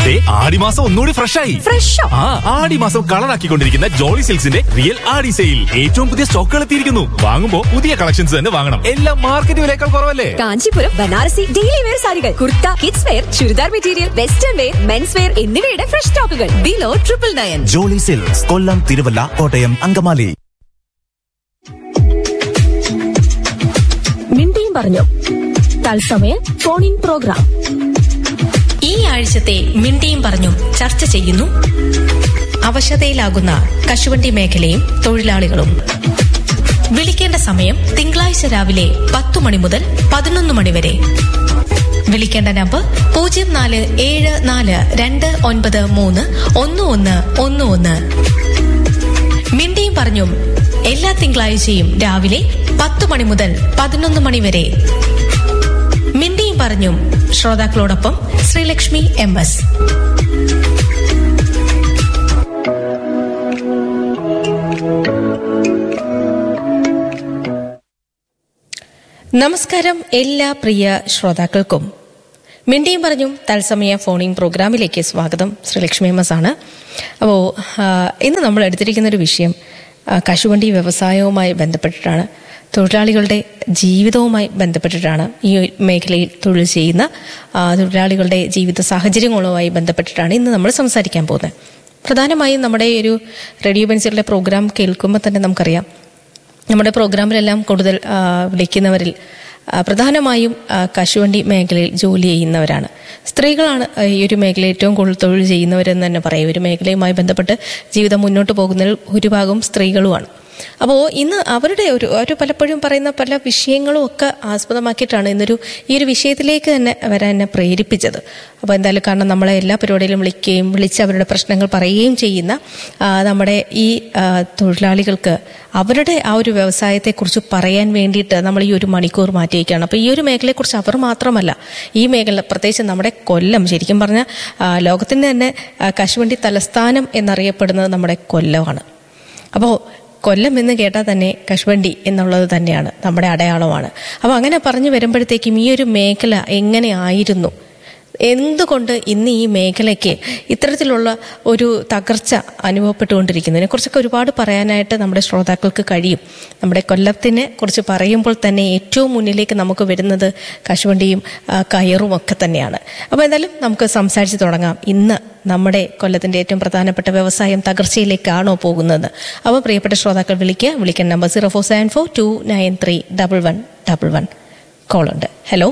ദേ ആടിമാസം ഒന്നുകൂടി ഫ്രഷ് ആയി ഫ്രഷോ ആ ആടിമാസം കളറാക്കിക്കൊണ്ടിരിക്കുന്ന ജോളി സിൽക്സിന്റെ റിയൽ ആടി സെയിൽ ഏറ്റവും പുതിയ സ്റ്റോക്കുകൾ എത്തിയിരിക്കുന്നു വാങ്ങുമ്പോ പുതിയ കളക്ഷൻസ് തന്നെ വാങ്ങണം എല്ലാം മാർക്കറ്റ് വിലയേക്കാൾ കുറവല്ലേ കാഞ്ചീപുരം ബനാറസി ഡെയിലി വെയർ സാരികൾ kurta kids wear churidar material western wear men's wear എന്നിവയുടെ ഫ്രഷ് സ്റ്റോക്കുകൾ below triple nine Jolly Silks Kollam Thiruvalla Kottayam Angamaly മിണ്ടിയും പറഞ്ഞു തത്സമയ ഫോൺ ഇൻ പ്രോഗ്രാം ഈ ആഴ്ചത്തെ മിണ്ടിയും പറഞ്ഞും ചർച്ച ചെയ്യുന്നു അവശതയിലാകുന്ന കശുവണ്ടി മേഖലയും തൊഴിലാളികളും വിളിക്കേണ്ട സമയം തിങ്കളാഴ്ച രാവിലെ പത്തു മണി മുതൽ പതിനൊന്ന് മണി വരെ വിളിക്കേണ്ട നമ്പർ പൂജ്യം നാല് ഏഴ് നാല് രണ്ട് ഒൻപത് മൂന്ന് ഒന്ന് ഒന്ന് ഒന്ന് ഒന്ന് മിണ്ടിയും പറഞ്ഞും എല്ലാ തിങ്കളാഴ്ചയും രാവിലെ പത്തു മണി മുതൽ പതിനൊന്ന് മണി വരെ മിണ്ടിയും പറഞ്ഞും ശ്രോതാക്കളോടൊപ്പം ശ്രീലക്ഷ്മി എം എസ് നമസ്കാരം എല്ലാ പ്രിയ ശ്രോതാക്കൾക്കും മിണ്ടിയും പറഞ്ഞും തത്സമയ ഫോണിംഗ് പ്രോഗ്രാമിലേക്ക് സ്വാഗതം ശ്രീലക്ഷ്മി എം എസ് ആണ് അപ്പോൾ ഇന്ന് നമ്മൾ എടുത്തിരിക്കുന്ന ഒരു വിഷയം ആ, കശുവണ്ടി വ്യവസായവുമായി ബന്ധപ്പെട്ടിട്ടാണ് തൊഴിലാളികളുടെ ജീവിതവുമായി ബന്ധപ്പെട്ടിട്ടാണ് ഈ മേഖലയിൽ തൊഴിൽ ചെയ്യുന്ന ആ, തൊഴിലാളികളുടെ ജീവിത സാഹചര്യങ്ങളുമായി ബന്ധപ്പെട്ടിട്ടാണ് ഇന്ന് നമ്മൾ സംസാരിക്കാൻ പോകുന്നത് പ്രധാനമായും നമ്മുടെ ഈ ഒരു റേഡിയോ ബെൻസിലെ പ്രോഗ്രാം കേൾക്കുമ്പോൾ തന്നെ നമുക്കറിയാം നമ്മുടെ പ്രോഗ്രാമിലെല്ലാം കൂടുതൽ ആ, വിളിക്കുന്നവരിൽ ആ, പ്രധാനമായും ആ, കശുവണ്ടി മേഖലയിൽ ജോലി ചെയ്യുന്നവരാണ് സ്ത്രീകളാണ് ആ, ഈ ഒരു മേഖലയിൽ ഏറ്റവും കൂടുതൽ തൊഴിൽ ചെയ്യുന്നവരെന്ന് തന്നെ പറയും ഈ ഒരു മേഖലയുമായി ബന്ധപ്പെട്ട് ജീവിതം മുന്നോട്ട് പോകുന്നതിൽ ഭൂരിഭാഗവും സ്ത്രീകളുമാണ് അപ്പോൾ ഇന്ന് അവരുടെ ഒരു ഒരു പലപ്പോഴും പറയുന്ന പല വിഷയങ്ങളും ഒക്കെ ആസ്പദമാക്കിയിട്ടാണ് ഇന്നൊരു ഈ ഒരു വിഷയത്തിലേക്ക് തന്നെ വരാൻ എന്നെ പ്രേരിപ്പിച്ചത് അപ്പോൾ എന്തായാലും കാരണം നമ്മളെ എല്ലാ പരിപാടിയിലും വിളിക്കുകയും വിളിച്ച് അവരുടെ പ്രശ്നങ്ങൾ പറയുകയും ചെയ്യുന്ന ആ, നമ്മുടെ ഈ ആ, തൊഴിലാളികൾക്ക് അവരുടെ ആ ഒരു വ്യവസായത്തെക്കുറിച്ച് പറയാൻ വേണ്ടിയിട്ട് നമ്മൾ ഈ ഒരു മണിക്കൂർ മാറ്റി വയ്ക്കുകയാണ് അപ്പോൾ ഈ ഒരു മേഖലയെക്കുറിച്ച് അവർ മാത്രമല്ല ഈ മേഖല പ്രത്യേകിച്ച് നമ്മുടെ കൊല്ലം ശരിക്കും പറഞ്ഞാൽ ആ, ലോകത്തിൻ്റെ തന്നെ ആ, കശുവണ്ടി തലസ്ഥാനം എന്നറിയപ്പെടുന്നത് നമ്മുടെ കൊല്ലമാണ് അപ്പോൾ കൊല്ലം എന്ന് കേട്ടാൽ തന്നെ കശുവണ്ടി എന്നുള്ളത് തന്നെയാണ് നമ്മുടെ അടയാളമാണ് അപ്പോൾ അങ്ങനെ പറഞ്ഞു വരുമ്പോഴത്തേക്കും ഈ ഒരു മേഖല എങ്ങനെ ആയിരുന്നു എന്തുകൊണ്ട് ഇന്ന് ഈ മേഖലയ്ക്ക് ഇത്തരത്തിലുള്ള ഒരു തകർച്ച അനുഭവപ്പെട്ടുകൊണ്ടിരിക്കുന്നതിനെ കുറിച്ചൊക്കെ ഒരുപാട് പറയാനായിട്ട് നമ്മുടെ ശ്രോതാക്കൾക്ക് കഴിയും നമ്മുടെ കൊല്ലത്തിനെ കുറിച്ച് പറയുമ്പോൾ തന്നെ ഏറ്റവും മുന്നിലേക്ക് നമുക്ക് വരുന്നത് കശുവണ്ടിയും ആ, കയറും ഒക്കെ തന്നെയാണ് അപ്പോൾ എന്തായാലും നമുക്ക് സംസാരിച്ച് തുടങ്ങാം ഇന്ന് നമ്മുടെ കൊല്ലത്തിന്റെ ഏറ്റവും പ്രധാനപ്പെട്ട വ്യവസായം തകർച്ചയിലേക്കാണോ പോകുന്നത് അപ്പോൾ പ്രിയപ്പെട്ട ശ്രോതാക്കൾ വിളിക്കുക വിളിക്കാൻ number zero four seven four two nine three double one double one കോളുണ്ട് ഹലോ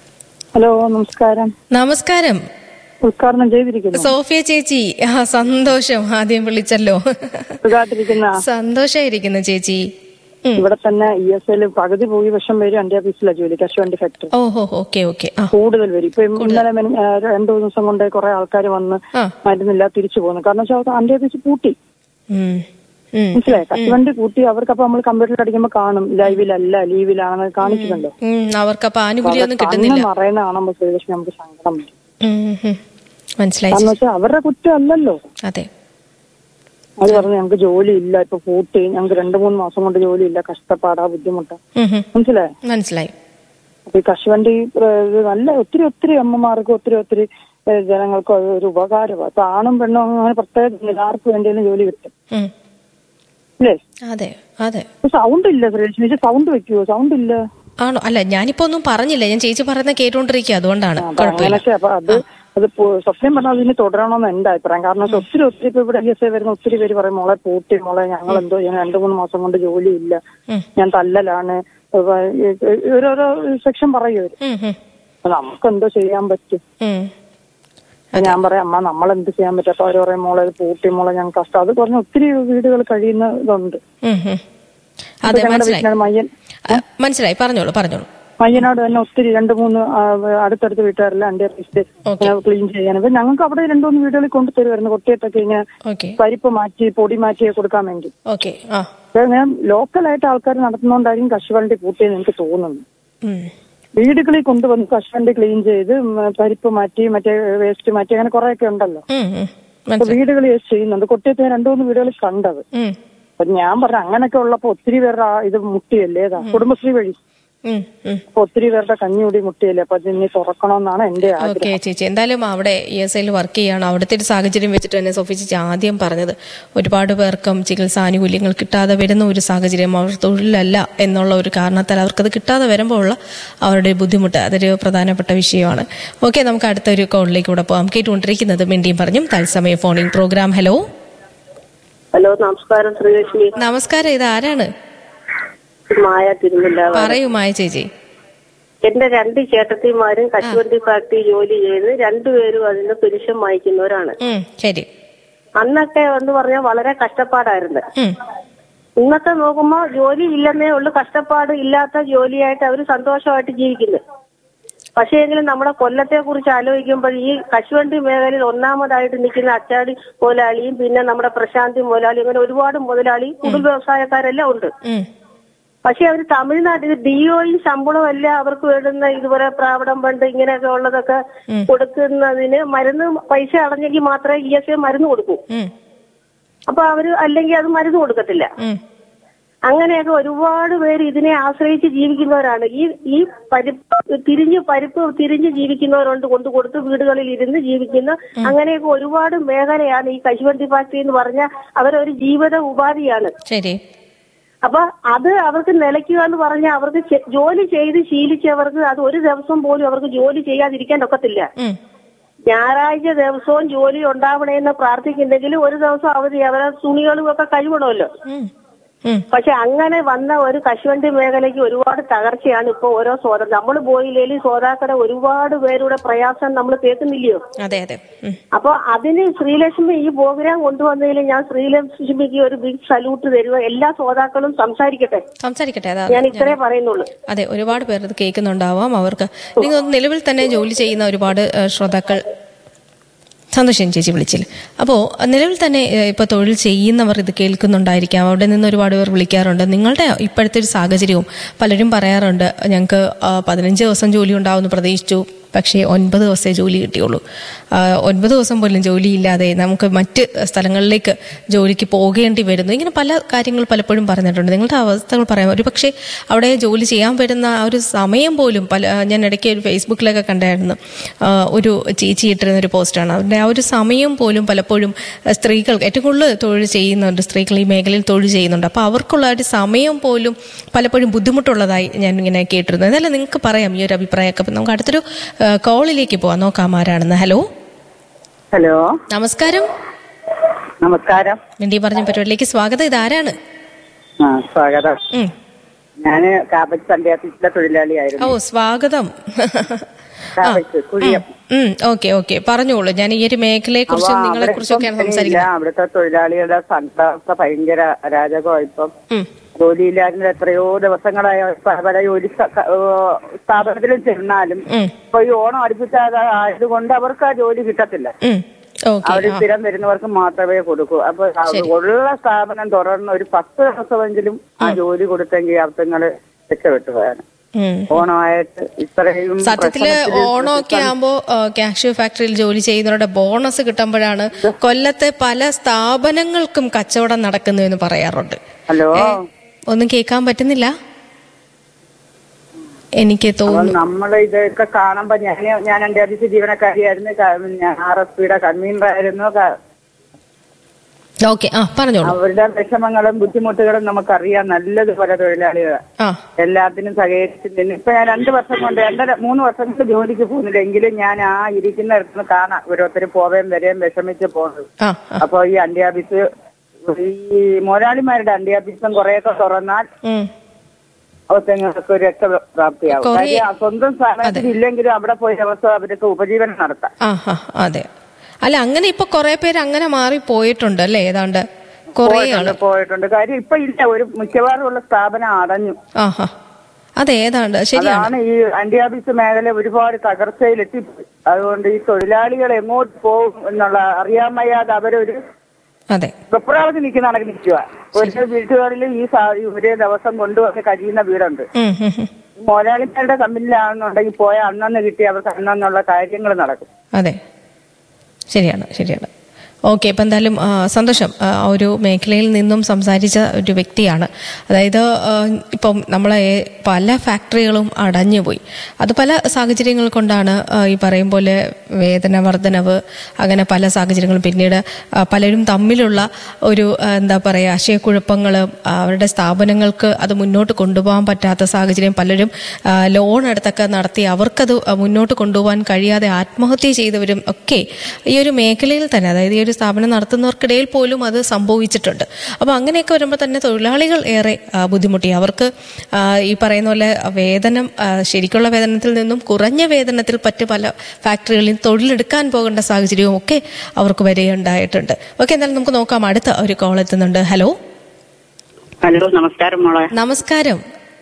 ഹലോ നമസ്കാരം നമസ്കാരം ഉദ്ഘാടനം ചെയ്തിരിക്കുന്നു സോഫിയ ചേച്ചി ആ സന്തോഷം ആദ്യം വിളിച്ചല്ലോ സുഖമായിട്ടിരിക്കുന്ന സന്തോഷായിരിക്കുന്നു ചേച്ചി ഉം. ഇവിടെ തന്നെ ഇ എസ് എൽ പകുതി ഭൂരിപക്ഷം പേര് എന്റെ ഓഫീസിലാണ് ജോലി കശുവണ്ടി ഫാക്ടറി ഓഹോ ഓക്കെ ഓക്കെ ആ കൂടുതൽ വരും ഇപ്പൊ ഇന്നലെ മെന- ആ, രണ്ടു ദിവസം കൊണ്ട് കുറെ ആൾക്കാർ വന്ന് ആ. മരുന്നില്ല തിരിച്ചു പോകുന്നു കാരണം വെച്ചാൽ എന്റെ ഓഫീസ് പൂട്ടി ഉം. ഉം. മനസ്സിലായി കശുവണ്ടി പൂട്ടി അവർക്ക് അപ്പൊ നമ്മൾ കമ്പ്യൂട്ടറിൽ അടിക്കുമ്പോൾ കാണും ലൈവിലല്ല ലീവിലാണെന്ന് കാണിക്കുന്നുണ്ടോ ഉം. അവർക്കപ്പൊ ആനുകൂല്യമൊന്നും കണ്ണ് കിട്ടുന്നില്ല മറയുന്ന കാണുമ്പോൾ ശ്രീലക്ഷ്മി നമുക്ക് സങ്കടം വരും ഉം, ഉം. മനസ്സിലായി കാരണം വെച്ചാൽ അവരുടെ കുറ്റം അല്ലല്ലോ അതെ അത് പറഞ്ഞു ഞങ്ങൾക്ക് ജോലി ഇല്ല ഇപ്പൊ പൂട്ടി ഞങ്ങൾക്ക് രണ്ടു മൂന്ന് മാസം കൊണ്ട് ജോലി ഇല്ല കഷ്ടപ്പാടാ ബുദ്ധിമുട്ടാ ഉം, ഉം. മനസ്സിലായി മനസ്സിലായി അപ്പൊ ഈ കശുവണ്ടി ഏഹ്, ഇത് നല്ല ഒത്തിരി ഒത്തിരി അമ്മമാർക്ക് ഒത്തിരി ഒത്തിരി ഏഹ്, ജനങ്ങൾക്ക് അത് ഒരു ഉപകാരമാണ് ഇപ്പൊ ആണും പെണ്ണും അങ്ങനെ പ്രത്യേകം ആർക്ക് വേണ്ടിയാലും ജോലി കിട്ടും ഉം. അല്ലേ അതെ അതെ സൗണ്ട് ഇല്ല ശ്രീലക്ഷ്മി സൗണ്ട് വെക്കുവോ സൗണ്ട് ഇല്ല ആണോ അല്ല ഞാനിപ്പോ ഒന്നും പറഞ്ഞില്ല ഞാൻ ചേച്ചി പറയുന്ന കേട്ടോണ്ടിരിക്കുക അതുകൊണ്ടാണ് അപ്പൊ കുഴപ്പമില്ല അങ്ങനൊക്കെ അപ്പൊ അത് അത് പോ- സത്യം പറഞ്ഞാൽ അതിന് തുടരണമെന്ന് എന്റെ അഭിപ്രായം കാരണം വെച്ചാൽ ഒത്തിരി ഒത്തിരി ഇപ്പൊ ഇവിടെ ഐ എസ് ഐ വരുന്ന ഒത്തിരി പേര് പറയും മോളെ പൂട്ടി മോളെ ഞങ്ങൾ എന്തോ ഞാൻ രണ്ടു മൂന്ന് മാസം കൊണ്ട് ജോലി ഇല്ല ഉം. ഞാൻ തല്ലലാണ് ഇപ്പൊ ഈ- ഈ- ഓരോരോ സെക്ഷൻ പറയും അവര് ഉം, ഉം. അപ്പൊ നമുക്ക് എന്തോ ചെയ്യാൻ പറ്റും ഉം. അപ്പൊ ഞാൻ പറയാം അമ്മ നമ്മൾ എന്ത് ചെയ്യാൻ പറ്റും അപ്പൊ അവര് പറയും മോളെ ഇത് പൂട്ടി മോളെ ഞാൻ കഷ്ടം അത് പറഞ്ഞ ഒത്തിരി വീടുകൾ കഴിയുന്ന ഇതുണ്ട് ഉം, ഉം. ഇപ്പൊ അതെ ഞങ്ങളുടെ മനസ്സിലായി വീട്ടിലാണ് മയ്യൻ ആ, മനസ്സിലായി പറഞ്ഞോളൂ പറഞ്ഞോളൂ മയ്യനാട് തന്നെ ഒത്തിരി രണ്ട് മൂന്ന് ആ, അടുത്തടുത്ത് വീട്ടുകാരെല്ലാം അണ്ടി Okay. ക്ലീൻ ചെയ്യാൻ ഇപ്പൊ ഞങ്ങൾക്ക് അവിടെ രണ്ടു മൂന്ന് വീടുകളിൽ കൊണ്ടു തരുമായിരുന്നു കൊട്ടിയത്തൊക്കെ ഇങ്ങനെ ഓക്കെ പരിപ്പ് മാറ്റി പൊടി മാറ്റി കൊടുക്കാൻ വേണ്ടി ഓക്കെ ആ അപ്പൊ ഞാൻ ലോക്കലായിട്ട് ആൾക്കാർ നടത്തുന്നോണ്ടായിരിക്കും കശുവണ്ടി പൂട്ടിയെന്ന് എനിക്ക് തോന്നുന്നു ഉം. വീടുകളിൽ കൊണ്ടുവന്ന് കശുവണ്ടി ക്ലീൻ ചെയ്ത് ഉം, പരിപ്പ് മാറ്റി മറ്റേ വേസ്റ്റ് മാറ്റി അങ്ങനെ കുറെയൊക്കെ ഉണ്ടല്ലോ ഉം, ഉം. അപ്പൊ മനസ്സിലായി വീടുകളിൽ ചെയ്യുന്നുണ്ട് കൊട്ടിയത്ത് ഞാൻ രണ്ടു മൂന്ന് വീടുകളിൽ കണ്ടത് ഉം. അപ്പൊ ഞാൻ പറഞ്ഞു അങ്ങനൊക്കെ ഉള്ളപ്പോ ഒത്തിരി പേരുടെ ആ ഇത് മുട്ടിയല്ലേ ഏതാ കുടുംബശ്രീ വഴി ഉം, ഉം. അപ്പൊ ഒത്തിരി പേരുടെ കഞ്ഞിയൂടി മുട്ടിയില്ല അപ്പൊ അത് ഇനി തുറക്കണമെന്നാണ് എന്റെ ആഗ്രഹം ഓക്കെ ചേച്ചി എന്തായാലും അവിടെ ഇ എസ് ഐയിൽ വർക്ക് ചെയ്യാണ് അവിടുത്തെ ഒരു സാഹചര്യം വെച്ചിട്ട് തന്നെ സോഫി ചേച്ചി ആദ്യം പറഞ്ഞത് ഒരുപാട് പേർക്കും ചികിത്സാ ആനുകൂല്യങ്ങൾ കിട്ടാതെ വരുന്ന ഒരു സാഹചര്യം അവർ തൊഴിലല്ല എന്നുള്ള ഒരു കാരണത്താൽ അവർക്കത് കിട്ടാതെ വരുമ്പോൾ ഉള്ള അവരുടെ ബുദ്ധിമുട്ട് അതൊരു പ്രധാനപ്പെട്ട വിഷയമാണ് ഓക്കെ നമുക്ക് അടുത്തൊരു കോളിലേക്ക് കൂടെ പോകാം കേട്ടുകൊണ്ടിരിക്കുന്നത് മിണ്ടിയും പറഞ്ഞും തത്സമയ ഫോണിംഗ് പ്രോഗ്രാം ഹലോ ഹലോ നമസ്കാരം ശ്രീലക്ഷ്മി നമസ്കാരം ഇത് ആരാണ് മായ തിരുമില്ല പറയൂ മായ ചേച്ചി എന്റെ രണ്ട് ചേട്ടത്തിമാരും കശുവണ്ടി ഫാക്ടറി ജോലി ചെയ്ത് രണ്ടുപേരും അതിന് പെൻഷൻ വാങ്ങിക്കുന്നവരാണ് ഉം, ശരി അന്നൊക്കെ എന്ന് പറഞ്ഞാൽ വളരെ കഷ്ടപ്പാടായിരുന്നു ഉം, ഇന്നത്തെ നോക്കുമ്പോ ജോലി ഇല്ലെന്നേ ഉള്ളൂ കഷ്ടപ്പാട് ഇല്ലാത്ത ജോലിയായിട്ട് അവർ സന്തോഷമായിട്ട് ജീവിക്കുന്നു പക്ഷേ എങ്കിലും നമ്മുടെ കൊല്ലത്തെ കുറിച്ച് ആലോചിക്കുമ്പോൾ ഈ കശുവണ്ടി മേഖലയിൽ ഒന്നാമതായിട്ട് നിൽക്കുന്ന അച്ചാടി മുതലാളിയും പിന്നെ നമ്മുടെ പ്രശാന്തി മുതലാളി അങ്ങനെ ഒരുപാട് മുതലാളി കുടിൽ വ്യവസായക്കാരെല്ലാം ഉണ്ട് ഉം, പക്ഷെ അവർ തമിഴ്നാട്ടിൽ ഡിഒയും ശമ്പളവും എല്ലാം അവർക്ക് വേണ്ടുന്ന ഇതുപോലെ പ്രാവടം ഫണ്ട് ഇങ്ങനെയൊക്കെ ഉള്ളതൊക്കെ കൊടുക്കുന്നതിന് മരുന്ന് പൈസ അടഞ്ഞെങ്കിൽ മാത്രമേ ഇ എസ് എ മരുന്ന് കൊടുക്കൂ ഉം, അപ്പൊ അവര് അല്ലെങ്കിൽ അത് മരുന്ന് കൊടുക്കത്തില്ല ഉം. അങ്ങനെയൊക്കെ ഒരുപാട് പേര് ഇതിനെ ആശ്രയിച്ച് ജീവിക്കുന്നവരാണ് ഈ ഈ പരിപ്പ് തിരിഞ്ഞ് പരിപ്പ് തിരിഞ്ഞ് ജീവിക്കുന്നവരുണ്ട് കൊണ്ടു കൊടുത്ത് വീടുകളിൽ ഇരുന്ന് ജീവിക്കുന്ന അങ്ങനെയൊക്കെ ഒരുപാട് മേഖലയാണ് ഈ കശുവണ്ടി ഫാക്ടറി എന്ന് പറഞ്ഞാൽ അവരൊരു ജീവിത ഉപാധിയാണ് ശരി അപ്പൊ അത് അവർക്ക് നിലയ്ക്കുക എന്ന് പറഞ്ഞാൽ അവർക്ക് ചെ- ജോലി ചെയ്ത് ശീലിച്ചവർക്ക് അത് ഒരു ദിവസം പോലും അവർക്ക് ജോലി ചെയ്യാതിരിക്കാൻ ഒക്കത്തില്ല ഉം, ഞായറാഴ്ച ദിവസവും ജോലി ഉണ്ടാവണേന്ന് പ്രാർത്ഥിക്കുന്നെങ്കിൽ ഒരു ദിവസം അവധി അവരെ തുണികളും ഒക്കെ കഴിവണമല്ലോ ഉം, ഉം. പക്ഷെ അങ്ങനെ വന്ന ഒരു കശുവണ്ടി മേഖലയ്ക്ക് ഒരുപാട് തകർച്ചയാണ് ഇപ്പൊ ഓരോ സോദ നമ്മൾ പോയില്ലേലും സോദാക്കട ഒരുപാട് പേരുടെ പ്രയാസം നമ്മൾ കേൾക്കുന്നില്ലയോ അതെ അതെ ഉം. അപ്പൊ അതിന് ശ്രീലക്ഷ്മി ഈ പ്രോഗ്രാം കൊണ്ടുവന്നതിൽ ഞാൻ ശ്രീലക്ഷ്മിക്ക് ഒരു ബിഗ് സല്യൂട്ട് തരുക എല്ലാ സോദാക്കളും സംസാരിക്കട്ടെ സംസാരിക്കട്ടെ അതാ ഞാൻ ഇത്രേ പറയുന്നുള്ളൂ അതെ ഒരുപാട് പേർ ഇത് കേൾക്കുന്നുണ്ടാവാം അവർക്ക് എനിക്ക് തോന്നുന്നു നിലവിൽ തന്നെ ജോലി ചെയ്യുന്ന ഒരുപാട് ഏഹ്, ശ്രോതാക്കൾ സന്തോഷം ചേച്ചി വിളിച്ചിൽ അപ്പോൾ നിലവിൽ തന്നെ ഏഹ്, ഇപ്പോൾ തൊഴിൽ ചെയ്യുന്നവർ ഇത് കേൾക്കുന്നുണ്ടായിരിക്കാം അവിടെ നിന്ന് ഒരുപാട് പേർ വിളിക്കാറുണ്ട് നിങ്ങളുടെ ഇപ്പോഴത്തെ ഒരു സാഹചര്യവും പലരും പറയാറുണ്ട് ഞങ്ങൾക്ക് ആ, പതിനഞ്ച് ദിവസം ജോലി ഉണ്ടാവുമെന്ന് പ്രതീക്ഷിച്ചു പക്ഷേ ഒൻപത് ദിവസമേ ജോലി കിട്ടിയുള്ളൂ ആ, ഒൻപത് ദിവസം പോലും ജോലിയില്ലാതെ നമുക്ക് മറ്റ് സ്ഥലങ്ങളിലേക്ക് ജോലിക്ക് പോകേണ്ടി വരുന്നു ഇങ്ങനെ പല കാര്യങ്ങൾ പലപ്പോഴും പറഞ്ഞിട്ടുണ്ട് നിങ്ങളുടെ അവസ്ഥകൾ പറയാം ഒരു പക്ഷേ അവിടെ ജോലി ചെയ്യാൻ വരുന്ന ആ ഒരു സമയം പോലും പല ഞാൻ ഇടയ്ക്ക് ഒരു ഫേസ്ബുക്കിലൊക്കെ കണ്ടായിരുന്നു ആ, ഒരു ചേച്ചി ഇട്ടിരുന്ന ഒരു പോസ്റ്റാണ് അവരുടെ ആ ഒരു സമയം പോലും പലപ്പോഴും സ്ത്രീകൾ ഏറ്റവും കൂടുതൽ തൊഴിൽ ചെയ്യുന്നുണ്ട് സ്ത്രീകൾ ഈ മേഖലയിൽ തൊഴിൽ ചെയ്യുന്നുണ്ട് അപ്പോൾ അവർക്കുള്ള ആ ഒരു സമയം പോലും പലപ്പോഴും ബുദ്ധിമുട്ടുള്ളതായി ഞാൻ ഇങ്ങനെ കേട്ടിരുന്നു എന്നാലും നിങ്ങൾക്ക് പറയാം ഈ ഒരു അഭിപ്രായമൊക്കെ അപ്പം നമുക്ക് അടുത്തൊരു ആ, കോളിലേക്ക് പോവാം നോക്കാം ആരാണെന്ന് ഹലോ ഹലോ നമസ്കാരം നമസ്കാരം മിണ്ടി പറഞ്ഞ പരിപാടിയിലേക്ക് സ്വാഗതം ഇതാരാണ് ആ സ്വാഗതം ഉം. ഞാന് കാപ്പറ്റ് പഞ്ചായത്തിലെ ഓ തൊഴിലാളിയായിരുന്നു സ്വാഗതം കാപ്പറ്റ് കുഴിയം ഉം ഓക്കെ ഓക്കെ പറഞ്ഞോളൂ ഞാൻ ഈ ഒരു മേഖലയെ കുറിച്ചും അപ്പൊ നിങ്ങളെ അവിടെ കുറിച്ചൊക്കെയാണ് ഇപ്പം സംസാരിക്കുന്നത് ഇല്ല, അവിടുത്തെ തൊഴിലാളികളുടെ സംഘാവസ്ഥ ഭയങ്കര അരാജകമാണ് ഇപ്പം ഉം. ജോലിയില്ലാതെ എത്രയോ ദിവസങ്ങളായ പല പല ജോലി സ്ഥ- ഏ, സ്ഥാപനത്തിലും ചെന്നാലും ഉം. ഇപ്പൊ ഈ ഓണം അടുപ്പിച്ചാതെ ആയതുകൊണ്ട് അവർക്ക് ആ ജോലി കിട്ടത്തില്ല ഉം ഓക്കെ അവർ സ്ഥിരം വരുന്നവർക്ക് മാത്രമേ കൊടുക്കൂ അപ്പൊ അത് ഉള്ള സ്ഥാപനം തുറന്ന് ഒരു പത്ത് ദിവസമെങ്കിലും ആ ജോലി കൊടുത്തെങ്കിൽ അർത്ഥങ്ങള് രക്ഷപ്പെട്ടു പോയാണ് ഉം ഓണമായിട്ട് ഇത്രയും സത്യത്തില് പ്രശ്നത്തില് ഓണമൊക്കെ ആകുമ്പോ കാഷ്യൂ ഫാക്ടറിയിൽ ജോലി ചെയ്യുന്നവരുടെ ബോണസ് കിട്ടുമ്പോഴാണ് കൊല്ലത്തെ പല സ്ഥാപനങ്ങൾക്കും കച്ചവടം നടക്കുന്നു എന്ന് പറയാറുണ്ട് ഹലോ ഏ, ഒന്നും കേൾക്കാൻ പറ്റുന്നില്ല എനിക്ക് അപ്പൊ തോന്നുന്നു നമ്മൾ ഇതൊക്കെ കാണുമ്പോ ഞാൻ ഞാൻ എന്റെ ഓഫീസ് ജീവനക്കാരിയായിരുന്നു ക- ഞാൻ ആർ എസ് പിയുടെ കൺവീനർ ആയിരുന്നു ക- ഓക്കെ ആ പറഞ്ഞോളൂ അവരുടെ വിഷമങ്ങളും ബുദ്ധിമുട്ടുകളും നമുക്കറിയാം നല്ലതുപോലെ തൊഴിലാളികൾ ആ എല്ലാത്തിനും സഹകരിച്ച് നിന്ന് ഇപ്പൊ ഞാൻ രണ്ടു വർഷം കൊണ്ട് രണ്ടര മൂന്ന് വർഷം കൊണ്ട് ജോലിക്ക് പോകുന്നില്ല എങ്കിലും ഞാൻ ആ ഇരിക്കുന്ന ഇടത്ത് കാണാം ഓരോരുത്തർ പോവേം വരെയും വിഷമിച്ച് പോകുന്നത് ആ ആ. അപ്പൊ ഈ അന്ത്യാഫീസ് ഈ മുതലാളിമാരുടെ അന്ത്യാഫീസും കുറെയൊക്കെ തുറന്നാൽ ഉം. അവസരങ്ങൾക്ക് ഒരു രക്ഷപ്രാപ്തിയാവും കുറേ- കാര്യം ആ സ്വന്തം സ്ഥാപനത്തിൽ ഇല്ലെങ്കിലും അവിടെ പോയി അവസ്ഥ അവർക്ക് ഉപജീവനം നടത്താം ആ ആ അതെ അല്ല അങ്ങനെ ഇപ്പൊ കുറെ പേര് അങ്ങനെ മാറി പോയിട്ടുണ്ട് അല്ലേ ഏതാണ്ട് കുറെ ആള് പോയിട്ടുണ്ട് പോയിട്ടുണ്ട് കാര്യം ഇപ്പൊ ഇല്ല ഒരു മിക്കവാറും ഉള്ള സ്ഥാപനം അടഞ്ഞു ആ ആ അതെ ഏതാണ്ട് ശരിയാണ് അതാണ് ഈ അന്ത്യാഫീസ് മേഖല ഒരുപാട് തകർച്ചയിലെത്തി അതുകൊണ്ട് ഈ തൊഴിലാളികൾ എങ്ങോട്ട് പോകും എന്നുള്ള അറിയാൻ വയ്യാതെ അവരൊരു അതെ വെപ്രാളത്തിൽ നിൽക്കുന്ന കണക്ക് നിൽക്കുക ഒരു വീട്ടുകളിൽ ഈ സാ- ഒരേ ദിവസം കൊണ്ടുവന്ന് കഴിയുന്ന വീടുണ്ട് ഉം, ഉം, ഉം. മുതലാളിമാരുടെ കമ്പനിയിലാണെന്നുണ്ടെങ്കിൽ പോയ അന്നന്ന് കിട്ടി അവർക്ക് അന്നുള്ള കാര്യങ്ങൾ നടക്കും അതെ ശരിയാണ് ശരിയാണ് ഓക്കെ ഇപ്പം എന്തായാലും ആ, സന്തോഷം ആ, ഒരു മേഖലയിൽ നിന്നും സംസാരിച്ച ഒരു വ്യക്തിയാണ് അതായത് ആ, ഇപ്പം നമ്മളെ പല ഫാക്ടറികളും അടഞ്ഞുപോയി അത് പല സാഹചര്യങ്ങൾ കൊണ്ടാണ് ആ, ഈ പറയും പോലെ വേതന വർധനവ് അങ്ങനെ പല സാഹചര്യങ്ങളും പിന്നീട് ആ, പലരും തമ്മിലുള്ള ഒരു ആ, എന്താ പറയുക ആശയക്കുഴപ്പങ്ങൾ അവരുടെ സ്ഥാപനങ്ങൾക്ക് അത് മുന്നോട്ട് കൊണ്ടുപോകാൻ പറ്റാത്ത സാഹചര്യം പലരും ആ, ലോൺ എടുത്തൊക്കെ നടത്തി അവർക്കത് മുന്നോട്ട് കൊണ്ടുപോകാൻ കഴിയാതെ ആത്മഹത്യ ചെയ്തവരും ഒക്കെ ഈ ഒരു മേഖലയിൽ തന്നെ അതായത് ഈ ഒരു സ്ഥാപനം നടത്തുന്നവർക്കിടയിൽ പോലും അത് സംഭവിച്ചിട്ടുണ്ട് അപ്പോൾ അങ്ങനെയൊക്കെ വരുമ്പോൾ തന്നെ തൊഴിലാളികൾ ഏറെ ആ, ബുദ്ധിമുട്ടി അവർക്ക് ആ, ഈ പറയുന്ന പോലെ വേതനം ആ, ശരിക്കുള്ള വേതനത്തിൽ നിന്നും കുറഞ്ഞ വേതനത്തിൽ മറ്റ് പല ഫാക്ടറികളിൽ തൊഴിലെടുക്കാൻ പോകേണ്ട സാഹചര്യവും ഒക്കെ അവർക്ക് വരെയുണ്ടായിട്ടുണ്ട് ഓക്കെ എന്തായാലും നമുക്ക് നോക്കാം അടുത്ത ഒരു കോൾ എത്തുന്നുണ്ട് ഹലോ ഹലോ നമസ്കാരം മോളെ നമസ്കാരം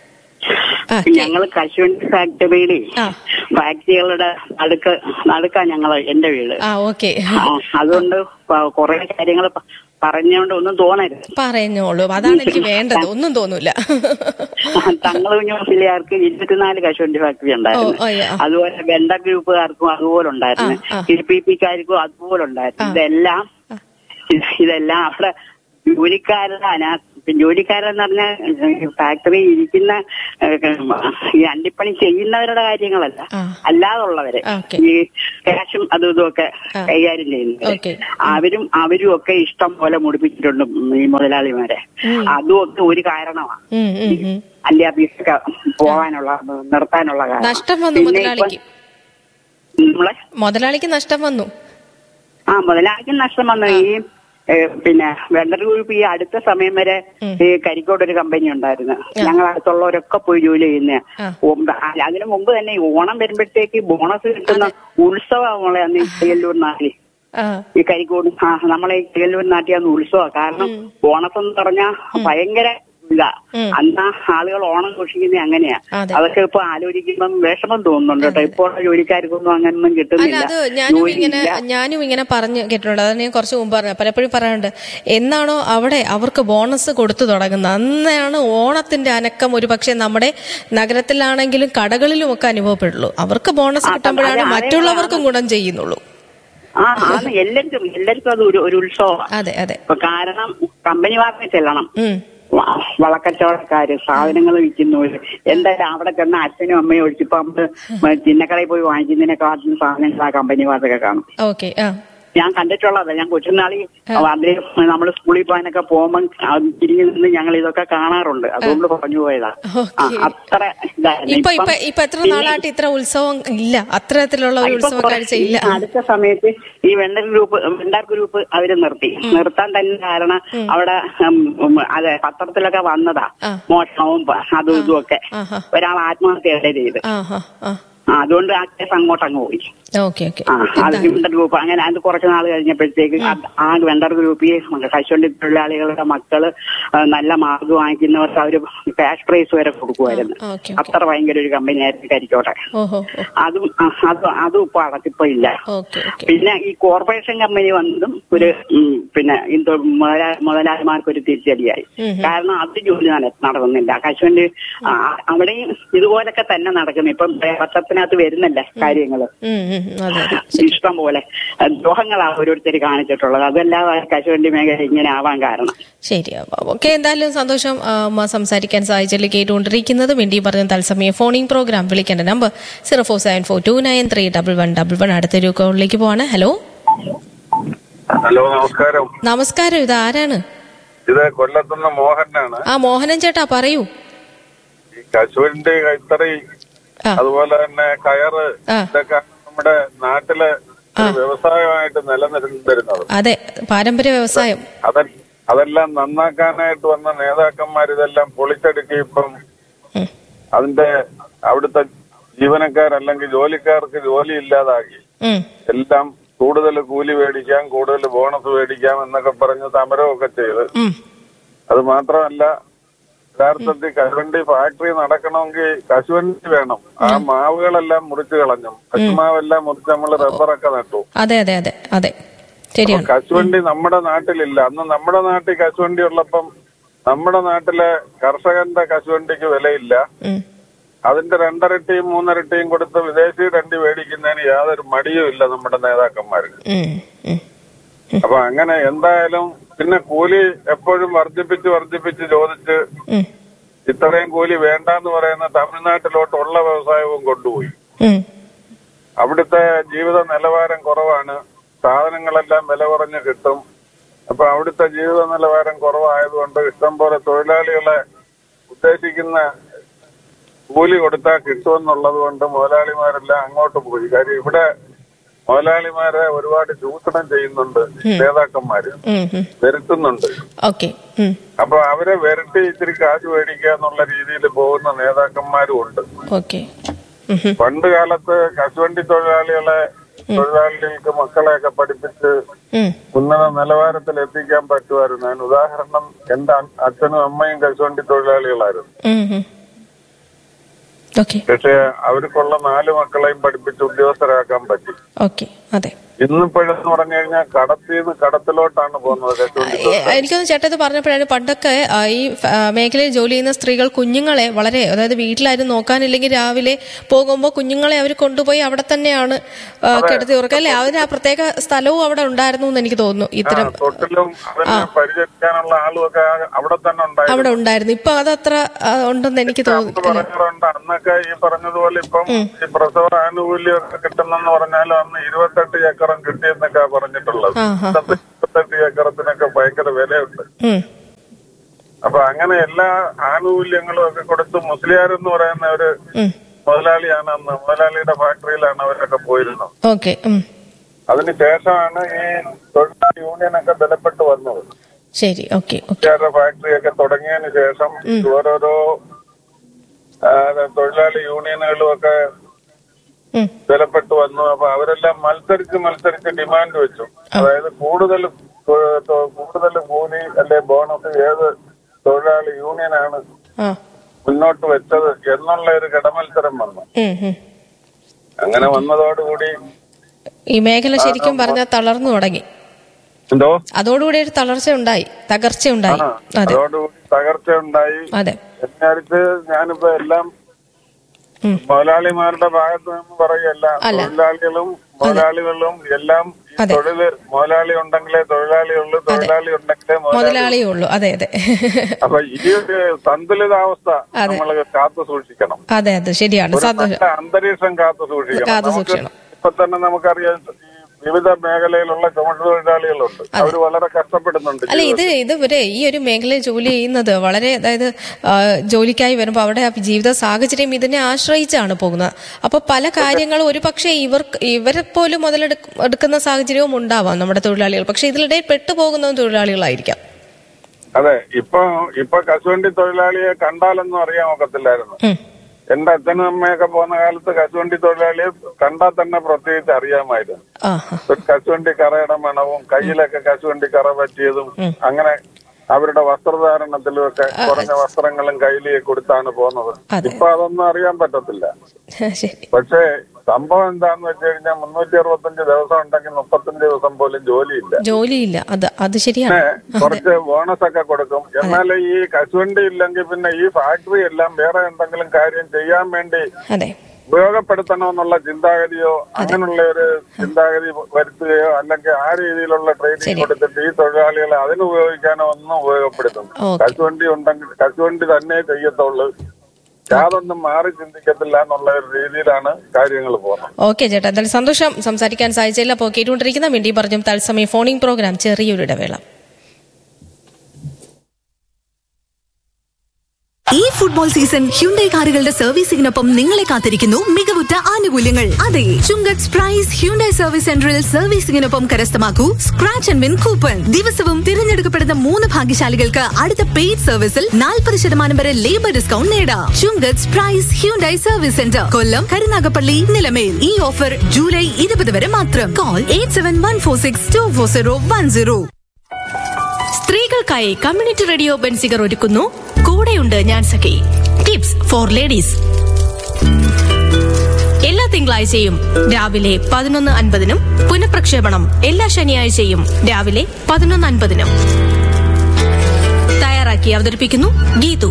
ആ കേ- ഞങ്ങള് കശുവണ്ടി ഫാക്ടറിയിലെ ആ. ഫാക്ടറികളുടെ നടുക്ക് നടുക്കാ ഞങ്ങള് എന്റെ വീട് ആ ഓക്കെ ആ, അതുകൊണ്ട് പ- കുറെ കാര്യങ്ങൾ പറഞ്ഞുകൊണ്ട് ഒന്നും തോന്നരുത് പറഞ്ഞോളൂ അതാണ് എനിക്ക് വേണ്ടത് ഒന്നും തോന്നൂല തങ്ങളുഞ്ഞു ഫിലിയാർക്ക് ഇരുപത്തിനാല് കശുവണ്ടി ഫാക്ടറി ഉണ്ടായിരുന്നു ഓ, ഓ, യാ. അതുപോലെ വെണ്ട ഗ്രൂപ്പുകാർക്കും അതുപോലെ ഉണ്ടായിരുന്നു ആ, ആ. പി പിക്കാർക്കും അതുപോലെ ഉണ്ടായിരുന്നു ആ. ഇതെല്ലാം ഇത് ഇതെല്ലാം അവിടെ ജോലിക്കാരുടെ അനാ ജോലിക്കാരെന്ന് പറഞ്ഞാൽ ഫാക്ടറി ഇരിക്കുന്ന ഏഹ്, ഈ അണ്ടിപ്പണി ചെയ്യുന്നവരുടെ കാര്യങ്ങളല്ല ആ. അല്ലാതുള്ളവരെ ഓക്കെ. ഈ ക്യാഷും അതും ഇതും ഒക്കെ ആ. കൈകാര്യം ചെയ്യുന്നത് ഓക്കെ. അവരും അവരും ഒക്കെ ഇഷ്ടം പോലെ മുടിപ്പിച്ചിട്ടുണ്ട് ഈ മുതലാളിമാരെ അതും ഒക്കെ ഒരു കാരണമാണ് ഉം, ഉം, ഉം. അല്ലെ അഭ്യസിക്ക പോകാനുള്ള നിർത്താനുള്ള കാരണം നഷ്ടം വന്നു പിന്നെ ഇപ്പൊ മുതലാളിക്ക് നമ്മളെ മുതലാളിക്ക് നഷ്ടം വന്നു ആ മുതലാളിക്കും നഷ്ടം വന്നു ഈ ഏ, പിന്നെ വെണ്ടർ ഗ്രൂപ്പ് ഈ അടുത്ത സമയം വരെ ഈ കരിക്കോട് ഒരു കമ്പനി ഉണ്ടായിരുന്നു ഞങ്ങൾ അടുത്തുള്ളവരൊക്കെ പോയി ജോലി ചെയ്യുന്ന ആ. അതിനു മുമ്പ് തന്നെ ഈ ഓണം വരുമ്പോഴത്തേക്ക് ബോണസ് കിട്ടുന്ന ഉത്സവമാണ് അന്ന് ഈ തിരുവല്ലൂർ നാട്ടിൽ ആ ഈ കരിക്കോട് ആ നമ്മളെ ഈ തിരുവല്ലൂർ നാട്ടിൽ അന്ന് ഉത്സവമാണ് കാരണം ബോണസ് എന്ന് പറഞ്ഞാൽ ഭയങ്കര ഇതാ ഉം. അന്ന് ആളുകൾ ഓണം ഘോഷിക്കുന്നത് അങ്ങനെയാ അതെ. അതൊക്കെ ഇപ്പൊ ആലോചിക്കുമ്പം വിഷമം തോന്നുന്നുണ്ട് കേട്ടോ ഇപ്പോൾ ജോലിക്കാർക്കൊന്നും അങ്ങനൊന്നും അല്ല കിട്ടുന്നില്ല അത് ഞാനും ഇങ്ങനെ ജോലിയില്ല. ഞാനും ഇങ്ങനെ പറഞ്ഞു കേട്ടിട്ടുണ്ട് അതാണ് ഞാൻ കുറച്ച് മുമ്പ് പറഞ്ഞു പലപ്പോഴും പറയാറുണ്ട് എന്നാണോ അവിടെ അവർക്ക് ബോണസ് കൊടുത്തു തുടങ്ങുന്നത് അന്നാണ് ഓണത്തിന്റെ അനക്കം ഒരു പക്ഷേ നമ്മുടെ നഗരത്തിലാണെങ്കിലും കടകളിലും ഒക്കെ അനുഭവപ്പെടുള്ളൂ അവർക്ക് ബോണസ് ആ, കിട്ടുമ്പോഴാണ് അതെ, അതെ, മറ്റുള്ളവർക്കും ഗുണം ചെയ്യുന്നുള്ളൂ ആ ആണ് എല്ലാവർക്കും എല്ലാവർക്കും അത് ഒരു ഒരു ഉത്സവമാണ് അതെ അതെ ഇപ്പൊ കാരണം കമ്പനി വാർത്ത ചെല്ലണം ഉം വ- വളക്കച്ചവടക്കാര് സാധനങ്ങൾ വിൽക്കുന്നവര് എന്തായാലും അവിടെ ചെന്ന അച്ഛനും അമ്മയും ഒഴിച്ചിപ്പോ നമ്മള് ചിന്നക്കടയിൽ പോയി വാങ്ങിക്കുന്നതിനെക്കാട്ടിലും സാധനങ്ങൾ ആ കമ്പനി വാർത്തയൊക്കെ കാണും ഓക്കെ ആ ഞാൻ കണ്ടിട്ടുള്ളതാ ഞാൻ കൊച്ചുനാളി അതിൽ നമ്മൾ സ്കൂളിൽ പോകാനൊക്കെ പോകുമ്പോൾ തിരിഞ്ഞു നിന്ന് ഞങ്ങൾ ഇതൊക്കെ കാണാറുണ്ട് അതുകൊണ്ട് പറഞ്ഞു പോയതാ ആ, ഓക്കെ. അത്ര ഇതായിരുന്നു ഇപ്പൊ ഇപ്പം ഇപ്പൊ ഇപ്പൊ എത്ര പിന്നെ- നാളായിട്ട് ഇത്ര ഉത്സവം ഇല്ല അത്തരത്തിലുള്ള ഒരു ഇപ്പൊ ഉത്സവ കുറെ- കാഴ്ച ഇല്ല ഈ അടുത്ത സമയത്ത് ഈ വെണ്ടർ ഗ്രൂപ്പ് വെണ്ടർ ഗ്രൂപ്പ് അവര് നിർത്തി നിർത്താൻ തന്നെ കാരണം അവിടെ ഉം, ഉം, അതെ പത്രത്തിലൊക്കെ വന്നതാ ആ. മോഷണവും പ- അതും ഇതും ഒക്കെ ആഹാ. ഒരാൾ ആത്മഹത്യ ചെയ്ത് ആ ഹാ ആ ആ, അതുകൊണ്ട് ആ കേസ് അങ്ങോട്ട് അങ്ങ് പോയി ഓക്കെ ഓക്കെ ആ അത് വെണ്ടർ ഗ്രൂപ്പ് അങ്ങനെ അത് കുറച്ച് നാൾ കഴിഞ്ഞപ്പോഴത്തേക്ക് അത് ആ വെണ്ടർ ഗ്രൂപ്പിൽ കശുവണ്ടി തൊഴിലാളികളുടെ മക്കള് ആ, നല്ല മാർക്ക് വാങ്ങിക്കുന്നവർക്ക് അവര് ക്യാഷ് പ്രൈസ് വരെ കൊടുക്കുമായിരുന്നു ആ, ഓക്കെ, ഓക്കെ. അത്ര ഭയങ്കര ഒരു കമ്പനി ആയിരുന്നു കരിക്കോട്ടെ ഓഹോ ഓ അതും ആ, അതും അതും ഇപ്പൊ അടച്ചിപ്പോ ഇല്ല ഓക്കെ ഓക്കെ പിന്നെ ഈ കോർപ്പറേഷൻ കമ്പനി വന്നതും ഒരു ഉം, പിന്നെ എന്തോ മുതലാ- മുതലാളിമാർക്ക് ഒരു തിരിച്ചടിയായി ഉം. കാരണം അത് ജോലി നട- നടക്കുന്നില്ല കശുവണ്ടി ആ, അവിടെയും ഇതുപോലൊക്കെ തന്നെ നടക്കുന്നു ഇപ്പം പത്രത്തിനകത്ത് വരുന്നല്ലേ കാര്യങ്ങള് ഉം, ഉം, അതെ അതെ ശരി. ഇഷ്ടം പോലെ ദ്രോഹങ്ങളാണ് ഓരോരുത്തർ കാണിച്ചിട്ടുള്ളത് അതെല്ലാം കശുവണ്ടി മേഖല ഇങ്ങനെ ആവാൻ കാരണം ശരി ഓക്കെ എന്തായാലും സന്തോഷം ആ, ഉമ്മ സംസാരിക്കാൻ സാധിച്ചതിൽ കേട്ടുകൊണ്ടിരിക്കുന്നത് വേണ്ടി പറഞ്ഞ തത്സമയ ഫോണിംഗ് പ്രോഗ്രാം വിളിക്കേണ്ട number zero four seven four two nine three double one double one അടുത്തൊരു കോളിലേക്ക് പോവാണ് ഹലോ ഹലോ നമസ്കാരം നമസ്കാരം ഇത് ആരാണ് ഇത് കൊല്ലത്തുനിന്ന് മോഹനാണ് ആ മോഹനൻ ചേട്ടാ പറയൂ ഈ കശുവിന്റെ കൈത്തറി ആ അതുപോലെ തന്നെ കയറ് ആ. ഇതൊക്കെ നമ്മുടെ നാട്ടില് ഒരു വ്യവസായമായിട്ട് നിലനിന്നിരുന്നത് അതെ പാരമ്പര്യ വ്യവസായം അതെ അതെല്ലാം നന്നാക്കാനായിട്ട് വന്ന നേതാക്കന്മാർ ഇതെല്ലാം പൊളിച്ചടുക്കി ഇപ്പം ഉം. അതിന്റെ അവിടുത്തെ ജീവനക്കാരല്ലെങ്കിൽ ജോലിക്കാർക്ക് ജോലി ഇല്ലാതാക്കി ഉം. എല്ലാം കൂടുതൽ കൂലി മേടിക്കാം കൂടുതൽ ബോണസ് മേടിക്കാം എന്നൊക്കെ പറഞ്ഞ് സമരമൊക്കെ ചെയ്ത് ഉം. അത് മാത്രമല്ല യഥാർത്ഥത്തിൽ കശുവണ്ടി ഫാക്ടറി നടക്കണമെങ്കിൽ കശുവണ്ടി വേണം ആ മാവുകളെല്ലാം മുറിച്ചു കളഞ്ഞു കശുമാവെല്ലാം മുറിച്ച് നമ്മൾ റബ്ബറൊക്കെ നട്ടു അതെ അതെ അതെ അതെ അപ്പൊ ശരിയാണ് കശുവണ്ടി നമ്മുടെ നാട്ടിലില്ല അന്ന് നമ്മുടെ നാട്ടിൽ കശുവണ്ടി ഉള്ളപ്പം നമ്മുടെ നാട്ടിലെ കർഷകന്റെ കശുവണ്ടിക്ക് വിലയില്ല ഉം. അതിന്റെ രണ്ടരട്ടിയും മൂന്നരട്ടിയും കൊടുത്ത് വിദേശി രണ്ടി മേടിക്കുന്നതിന് യാതൊരു മടിയും ഇല്ല നമ്മുടെ നേതാക്കന്മാർക്ക് ഉം. ഉം. അപ്പൊ അങ്ങനെ എന്തായാലും പിന്നെ കൂലി എപ്പോഴും വർദ്ധിപ്പിച്ച് വർദ്ധിപ്പിച്ച് ചോദിച്ച് ഉം. ഇത്രയും കൂലി വേണ്ടാന്ന് പറയുന്ന തമിഴ്നാട്ടിലോട്ടുള്ള വ്യവസായവും കൊണ്ടുപോയി ഉം. അവിടുത്തെ ജീവിത നിലവാരം കുറവാണ് സാധനങ്ങളെല്ലാം വില കുറഞ്ഞ് കിട്ടും അപ്പൊ അവിടുത്തെ ജീവിത നിലവാരം കുറവായതുകൊണ്ട് ഇഷ്ടംപോലെ തൊഴിലാളികളെ ഉദ്ദേശിക്കുന്ന കൂലി കൊടുത്താൽ കിട്ടുമെന്നുള്ളത് കൊണ്ട് മുതലാളിമാരെല്ലാം അങ്ങോട്ട് പോയി കാര്യം ഇവിടെ മുതലാളിമാരെ ഒരുപാട് ചൂഷണം ചെയ്യുന്നുണ്ട് നേതാക്കന്മാര് ഉം. ഉം. വരുത്തുന്നുണ്ട് ഓക്കെ ഉം. അപ്പൊ അവരെ വരട്ടി ഇത്തിരി കാശ് മേടിക്കുക എന്നുള്ള രീതിയിൽ പോകുന്ന നേതാക്കന്മാരും ഉണ്ട് ഓക്കെ ഉം. ഉം. പണ്ട് കാലത്ത് കശുവണ്ടി തൊഴിലാളികളെ തൊഴിലാളികൾക്ക് മക്കളെയൊക്കെ പഠിപ്പിച്ച് ഉം. ഉന്നത നിലവാരത്തിൽ എത്തിക്കാൻ പറ്റുമായിരുന്നു അതിന് ഉദാഹരണം എന്റെ അ- അച്ഛനും അമ്മയും കശുവണ്ടി തൊഴിലാളികളായിരുന്നു ഉം. ഉം. ഓക്കെ പക്ഷെ അവർക്കുള്ള നാല് മക്കളെയും പഠിപ്പിച്ച് ഉദ്യോഗസ്ഥരാക്കാൻ പറ്റി ഓക്കെ അതെ ഇന്നിപ്പോഴെന്ന് പറഞ്ഞു കഴിഞ്ഞാൽ കടത്തിന്ന് കടത്തിലോട്ടാണ് പോകുന്നത് കശുവണ്ടി ഏ, എനിക്കൊന്ന് ചേട്ടത് പറഞ്ഞപ്പോഴാണ് പണ്ടൊക്കെ ആ, ഈ ഫ- ആ, മേഖലയിൽ ജോലി ചെയ്യുന്ന സ്ത്രീകൾ കുഞ്ഞുങ്ങളെ വളരെ അതായത് വീട്ടിലാരും നോക്കാനില്ലെങ്കിൽ രാവിലെ പോകുമ്പോൾ കുഞ്ഞുങ്ങളെ അവർ കൊണ്ടുപോയി അവിടെ തന്നെയാണ് ആ, കിടത്തി ഉറക്കുക അല്ലേ അതിന് ആ പ്രത്യേക സ്ഥലവും അവിടെ ഉണ്ടായിരുന്നു എന്ന് എനിക്ക് തോന്നുന്നു ഇത്തരം തൊട്ടിലും അതിനെ പരിചരിക്കാനുള്ള ആളും ഒക്കെ ആ- അവിടെ തന്നെ ഉണ്ടായിരുന്നു അവിടെ ഉണ്ടായിരുന്നു ഇപ്പൊ അതത്ര ആ, ഉണ്ടെന്ന് എനിക്ക് നമുക്ക് തോന്നുന്നു അല്ലേ പറയാറുണ്ട് അന്നൊക്കെ ഈ പറഞ്ഞതുപോലെ ഇപ്പം ഈ പ്രസവ ആനുകൂല്യം ഒക്കെ കിട്ടുന്നെന്ന് പറഞ്ഞാലും അന്ന് ഇരുപത്തെട്ട് ഏക്കറും കിട്ടിയെന്നൊക്കെ പറഞ്ഞിട്ടുള്ളത് ആ, ആ, ഇന്നത്തെ ഇരുപത്തെട്ട് ഏക്കറത്തിനൊക്കെ ഭയങ്കര വിലയുണ്ട് ഉം. അപ്പൊ അങ്ങനെ എല്ലാ ആനുകൂല്യങ്ങളും ഒക്കെ കൊടുത്ത് മുസ്ലിയാർ എന്ന് പറയുന്ന ഒരു ഉം. മുതലാളിയാണ് അന്ന് മുതലാളിയുടെ ഫാക്ടറിയിലാണ് അവരൊക്കെ പോയിരുന്നത് ഓക്കെ ഉം. അതിന് ശേഷമാണ് ഈ തൊഴിലാളി യൂണിയനൊക്കെ ബലപ്പെട്ട് വന്നത് ശരി ഓക്കെ ഓക്കെ മുസ്ലിയാരുടെ ഫാക്ടറിയൊക്കെ തുടങ്ങിയതിന് ശേഷം ഓരോരോ ആ, തൊഴിലാളി യൂണിയനുകളും ഒക്കെ ഉം. വിലപ്പെട്ടു വന്നു അപ്പൊ അവരെല്ലാം മത്സരിച്ച് മത്സരിച്ച് ഡിമാൻഡ് വെച്ചു അതായത് കൂടുതൽ തൊ- തൊ- കൂടുതൽ കൂലി അല്ലെ ബോണസ് ഏത് തൊഴിലാളി യൂണിയനാണ് ആ മുന്നോട്ട് വെച്ചത് എന്നുള്ള ഒരു കിടമത്സരം വന്നു ഉം, ഉം. അങ്ങനെ വന്നതോടുകൂടി ഈ മേഖല ശരിക്കും പറഞ്ഞാൽ തളർന്നു തുടങ്ങി എന്തോ അതോടുകൂടി ഒരു തളർച്ച ഉണ്ടായി തകർച്ച ഉണ്ടായി ആ അതെ അതോടുകൂടി തകർച്ച ഉണ്ടായി അതെ വിചാരിച്ച് ഞാനിപ്പോ എല്ലാം ഉം. മുതലാളിമാരുടെ ഭാഗത്ത് നിന്ന് പറയല്ല അല്ല. തൊഴിലാളികളും മുതലാളികളും എല്ലാം ഈ അതെ. തൊഴില് മുതലാളി ഉണ്ടെങ്കിലേ തൊഴിലാളിയുള്ളൂ തൊഴിലാളി ഉണ്ടെങ്കിലേ മുതലാളി മുതലാളിയേ ഉള്ളൂ അതെ അതെ അപ്പൊ ഈ ഒരു സന്തുലിതാവസ്ഥ അതെ. നമ്മൾ കാത്തു സൂക്ഷിക്കണം അതെ അതെ ശരിയാണ് ഒരു സന്തോഷം നല്ല അന്തരീക്ഷം കാത്തു സൂക്ഷിക്കണം കാത്തു നമുക്ക് സൂക്ഷിക്കണം. ഇപ്പൊ തന്നെ നമുക്കറിയാം ഈ വിവിധ മേഖലയിലുള്ള ചുമട്ടുതൊഴിലാളികളുണ്ട് അവർ വളരെ കഷ്ടപ്പെടുന്നുണ്ട് അല്ല ഇത് ഇത് ഇവരെ ഈ ഒരു മേഖലയിൽ ജോലി ചെയ്യുന്നത് വളരെ അതായത് ആ, ജോലിക്കായി വരുമ്പോൾ അവിടെ ആ ജീവിത സാഹചര്യം ഇതിനെ ആശ്രയിച്ചാണ് പോകുന്നത് അപ്പൊ പല കാര്യങ്ങളും ഒരു പക്ഷേ ഇവർ ഇവരെ പോലും മുതലെടുക്ക എടുക്കുന്ന സാഹചര്യവും ഉണ്ടാവാം നമ്മുടെ തൊഴിലാളികൾ പക്ഷെ ഇതിനിടയിൽ പെട്ടുപോകുന്നതും തൊഴിലാളികളായിരിക്കാം അതെ ഇപ്പൊ ഇപ്പൊ കശുവണ്ടി തൊഴിലാളിയെ കണ്ടാലൊന്നും അറിയാൻ ഒക്കത്തില്ലായിരുന്നു ഉം. എന്റെ അച്ഛനും അമ്മയൊക്കെ പോകുന്ന കാലത്ത് കശുവണ്ടി തൊഴിലാളിയെ കണ്ടാൽ തന്നെ പ്രത്യേകിച്ച് അറിയാമായിരുന്നു ആ ആ. ഒരു കശുവണ്ടി കറയുടെ മണവും കയ്യിലൊക്കെ കശുവണ്ടി കറ പറ്റിയതും അങ്ങനെ അവരുടെ വസ്ത്രധാരണത്തിലും ഒക്കെ കുറഞ്ഞ വസ്ത്രങ്ങളും കയ്യിൽ കൊടുത്താണ് പോകുന്നത് അതെ. ഇപ്പൊ അതൊന്നും അറിയാൻ പറ്റത്തില്ല ശരി പക്ഷേ സംഭവം എന്താന്ന് വെച്ച് കഴിഞ്ഞാൽ മുന്നൂറ്റി അറുപത്തഞ്ച് ദിവസം ഉണ്ടെങ്കിൽ മുപ്പത്തഞ്ച് ദിവസം പോലും ജോലിയില്ല ജോലിയില്ല അത് അത് ശരിയാണ് പിന്നെ കുറച്ച് ബോണസ് ഒക്കെ കൊടുക്കും എന്നാൽ ഈ കശുവണ്ടി ഇല്ലെങ്കിൽ പിന്നെ ഈ ഫാക്ടറി എല്ലാം വേറെ എന്തെങ്കിലും കാര്യം ചെയ്യാൻ വേണ്ടി അതെ ഉപയോഗപ്പെടുത്തണമെന്നുള്ള ചിന്താഗതിയോ അങ്ങനെയുള്ള ഒരു ചിന്താഗതി വരുത്തുകയോ അല്ലെങ്കിൽ ആ രീതിയിലുള്ള ട്രെയിനിങ് ശരി. കൊടുത്തിട്ട് ഈ തൊഴിലാളികളെ അതിന് ഉപയോഗിക്കാനോ ഒന്നും ഉപയോഗപ്പെടുത്തും ഓക്കേ. കശുവണ്ടി ഉണ്ടെങ്കിൽ കശുവണ്ടി തന്നെ ചെയ്യത്തുള്ളൂ യാതൊന്നും മാറി ചിന്തിക്കത്തില്ല എന്നുള്ള ഒരു രീതിയിലാണ് കാര്യങ്ങൾ പോകുന്നത് ഓക്കെ ചേട്ടാ എന്തായാലും സന്തോഷം സംസാരിക്കാൻ സാധിച്ചില്ല അപ്പോൾ കേട്ടുകൊണ്ടിരിക്കുന്ന മിണ്ടി പറഞ്ഞും തത്സമയം ഫോണിംഗ് പ്രോഗ്രാം ചെറിയൊരു ഇടവേള ഈ ഫുട്ബോൾ സീസൺ ഹ്യുണ്ടൈ കാറുകളുടെ സർവീസിംഗിനൊപ്പം നിങ്ങളെ കാത്തിരിക്കുന്നു മികവുറ്റ ആനുകൂല്യങ്ങൾ അതെ ചുങ്കത്ത് പ്രൈസ് ഹ്യുണ്ടൈ സർവീസ് സെന്ററിൽ സർവീസിംഗിനൊപ്പം കരസ്ഥമാക്കൂ സ്ക്രാച്ച് ആൻഡ് വിൻ കൂപ്പൺ ദിവസവും തിരഞ്ഞെടുക്കപ്പെടുന്ന മൂന്ന് ഭാഗ്യശാലികൾക്ക് അടുത്ത പെയ്ഡ് സർവീസിൽ നാൽപ്പത് ശതമാനം വരെ ലേബർ ഡിസ്കൗണ്ട് നേടാം Chungath Prize Hyundai service centre Kollam Karunagappally Nilamel ഈ ഓഫർ ജൂലൈ ഇരുപത് വരെ മാത്രം call eight seven one four six two four zero one zero സ്ത്രീകൾക്കായി കമ്മ്യൂണിറ്റി റേഡിയോ ബെൻസിഗർ ഒരുക്കുന്നു കൂടെയുണ്ട് ഞാൻ സഖി ടിപ്സ് ഫോർ ലേഡീസ് എല്ലാ തിങ്കളാഴ്ചയും രാവിലെ പതിനൊന്ന് അൻപതിനും പുനഃപ്രക്ഷേപണം എല്ലാ ശനിയാഴ്ചയും രാവിലെ പതിനൊന്ന് അൻപതിനും തയ്യാറാക്കി അവതരിപ്പിക്കുന്നു ഗീതു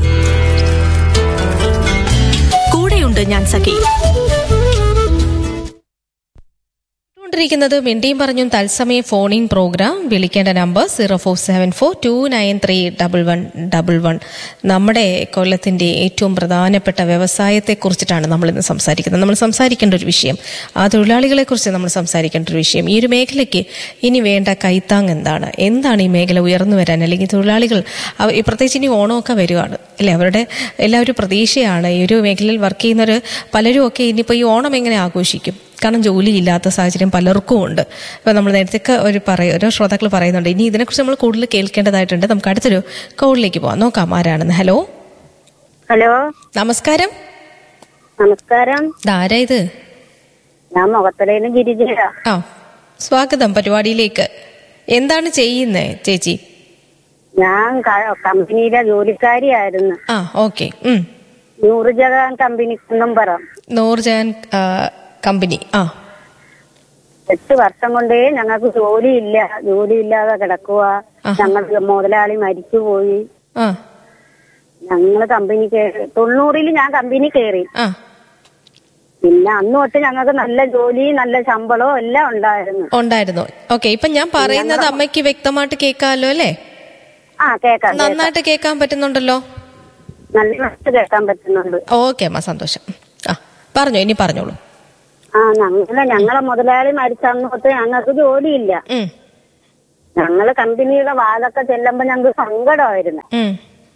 കൂടെയുണ്ട് ഞാൻ സഖി കേട്ടുകൊണ്ടിരിക്കുന്നത് മിണ്ടിയും പറഞ്ഞും തത്സമയ ഫോണിൻ പ്രോഗ്രാം വിളിക്കേണ്ട number zero four seven four two nine three double one double one നമ്മുടെ കൊല്ലത്തിന്റെ ഏറ്റവും പ്രധാനപ്പെട്ട വ്യവസായത്തെക്കുറിച്ചിട്ടാണ് നമ്മൾ ഇന്ന് സംസാരിക്കുന്നത് നമ്മൾ സംസാരിക്കേണ്ട ഒരു വിഷയം ആ തൊഴിലാളികളെ കുറിച്ച് നമ്മൾ സംസാരിക്കേണ്ട ഒരു വിഷയം ഈ ഒരു മേഖലയ്ക്ക് ഇനി വേണ്ട കൈത്താങ് എന്താണ് എന്താണ് ഈ മേഖല ഉയർന്നു വരാൻ അല്ലെങ്കിൽ തൊഴിലാളികൾ അവ- ഈ പ്രത്യേകിച്ച് ഇനി ഓണമൊക്കെ വരുവാണ് അല്ലേ അവരുടെ എല്ലാവരും പ്രതീക്ഷയാണ് ഈ ഒരു മേഖലയിൽ വർക്ക് ചെയ്യുന്നവർ പലരും ഒക്കെ ഇനിയിപ്പോൾ ഈ ഓണം എങ്ങനെ ആഘോഷിക്കും കാരണം ജോലിയില്ലാത്ത സാഹചര്യം പലർക്കും ഉണ്ട് ഇപ്പം നമ്മൾ നേരത്തെ ഒരു പറയും ഓരോ ശ്രോതാക്കൾ പറയുന്നുണ്ട് ഇനി ഇതിനെക്കുറിച്ച് നമ്മൾ കൂടുതൽ കേൾക്കേണ്ടതായിട്ടുണ്ട് നമുക്ക് അടുത്തൊരു കോളിലേക്ക് പോവാം നോക്കാം ആരാണെന്ന് ഹലോ ഹലോ നമസ്കാരം നമസ്കാരം ഇതാരാ ഇത് ഞാൻ മുഖത്തലേന്ന് ഗിരിജയ ആ സ്വാഗതം പരിപാടിയിലേക്ക് എന്താണ് ചെയ്യുന്നേ ചേച്ചി ഞാൻ ക- കമ്പനിയിലെ ജോലിക്കാരിയായിരുന്നു ആ ഓക്കെ ഉം നൂറുജഹാൻ കമ്പനി കുന്നമ്പറ നൂർജഹാൻ ആ, കമ്പനി ആ എട്ട് വർഷം കൊണ്ടേ ഞങ്ങൾക്ക് ജോലിയില്ല ജോലിയില്ലാതെ കിടക്കുക ഞങ്ങൾ മുതലാളി മരിച്ചുപോയി ആ ഞങ്ങള് കമ്പനി കയറി തൊണ്ണൂറിൽ ഞാൻ കമ്പനി കയറി ആ പിന്നെ അന്ന് തൊട്ട് ഞങ്ങൾക്ക് നല്ല ജോലി നല്ല ശമ്പളവും എല്ലാം ഉണ്ടായിരുന്നു ഉണ്ടായിരുന്നു ഓക്കെ ഇപ്പൊ ഞാൻ പറയുന്നത് അമ്മയ്ക്ക് വ്യക്തമായിട്ട് കേൾക്കാമല്ലോ അല്ലേ ആ കേക്കാം കേക്കാം. നന്നായിട്ട് കേൾക്കാൻ പറ്റുന്നുണ്ടല്ലോ നല്ല കേൾക്കാൻ പറ്റുന്നുണ്ട് ഓക്കെ അമ്മ സന്തോഷം ആ പറഞ്ഞോ ഇനി പറഞ്ഞോളൂ ആ ഞങ്ങളെ ഞങ്ങളെ മുതലാളി മരിച്ച അന്ന് തൊട്ട് ഞങ്ങൾക്ക് ജോലിയില്ല ഉം, ഞങ്ങള് കമ്പനിയുടെ വാതൊക്കെ ചെല്ലുമ്പോ ഞങ്ങൾക്ക് സങ്കടമായിരുന്നു ഉം.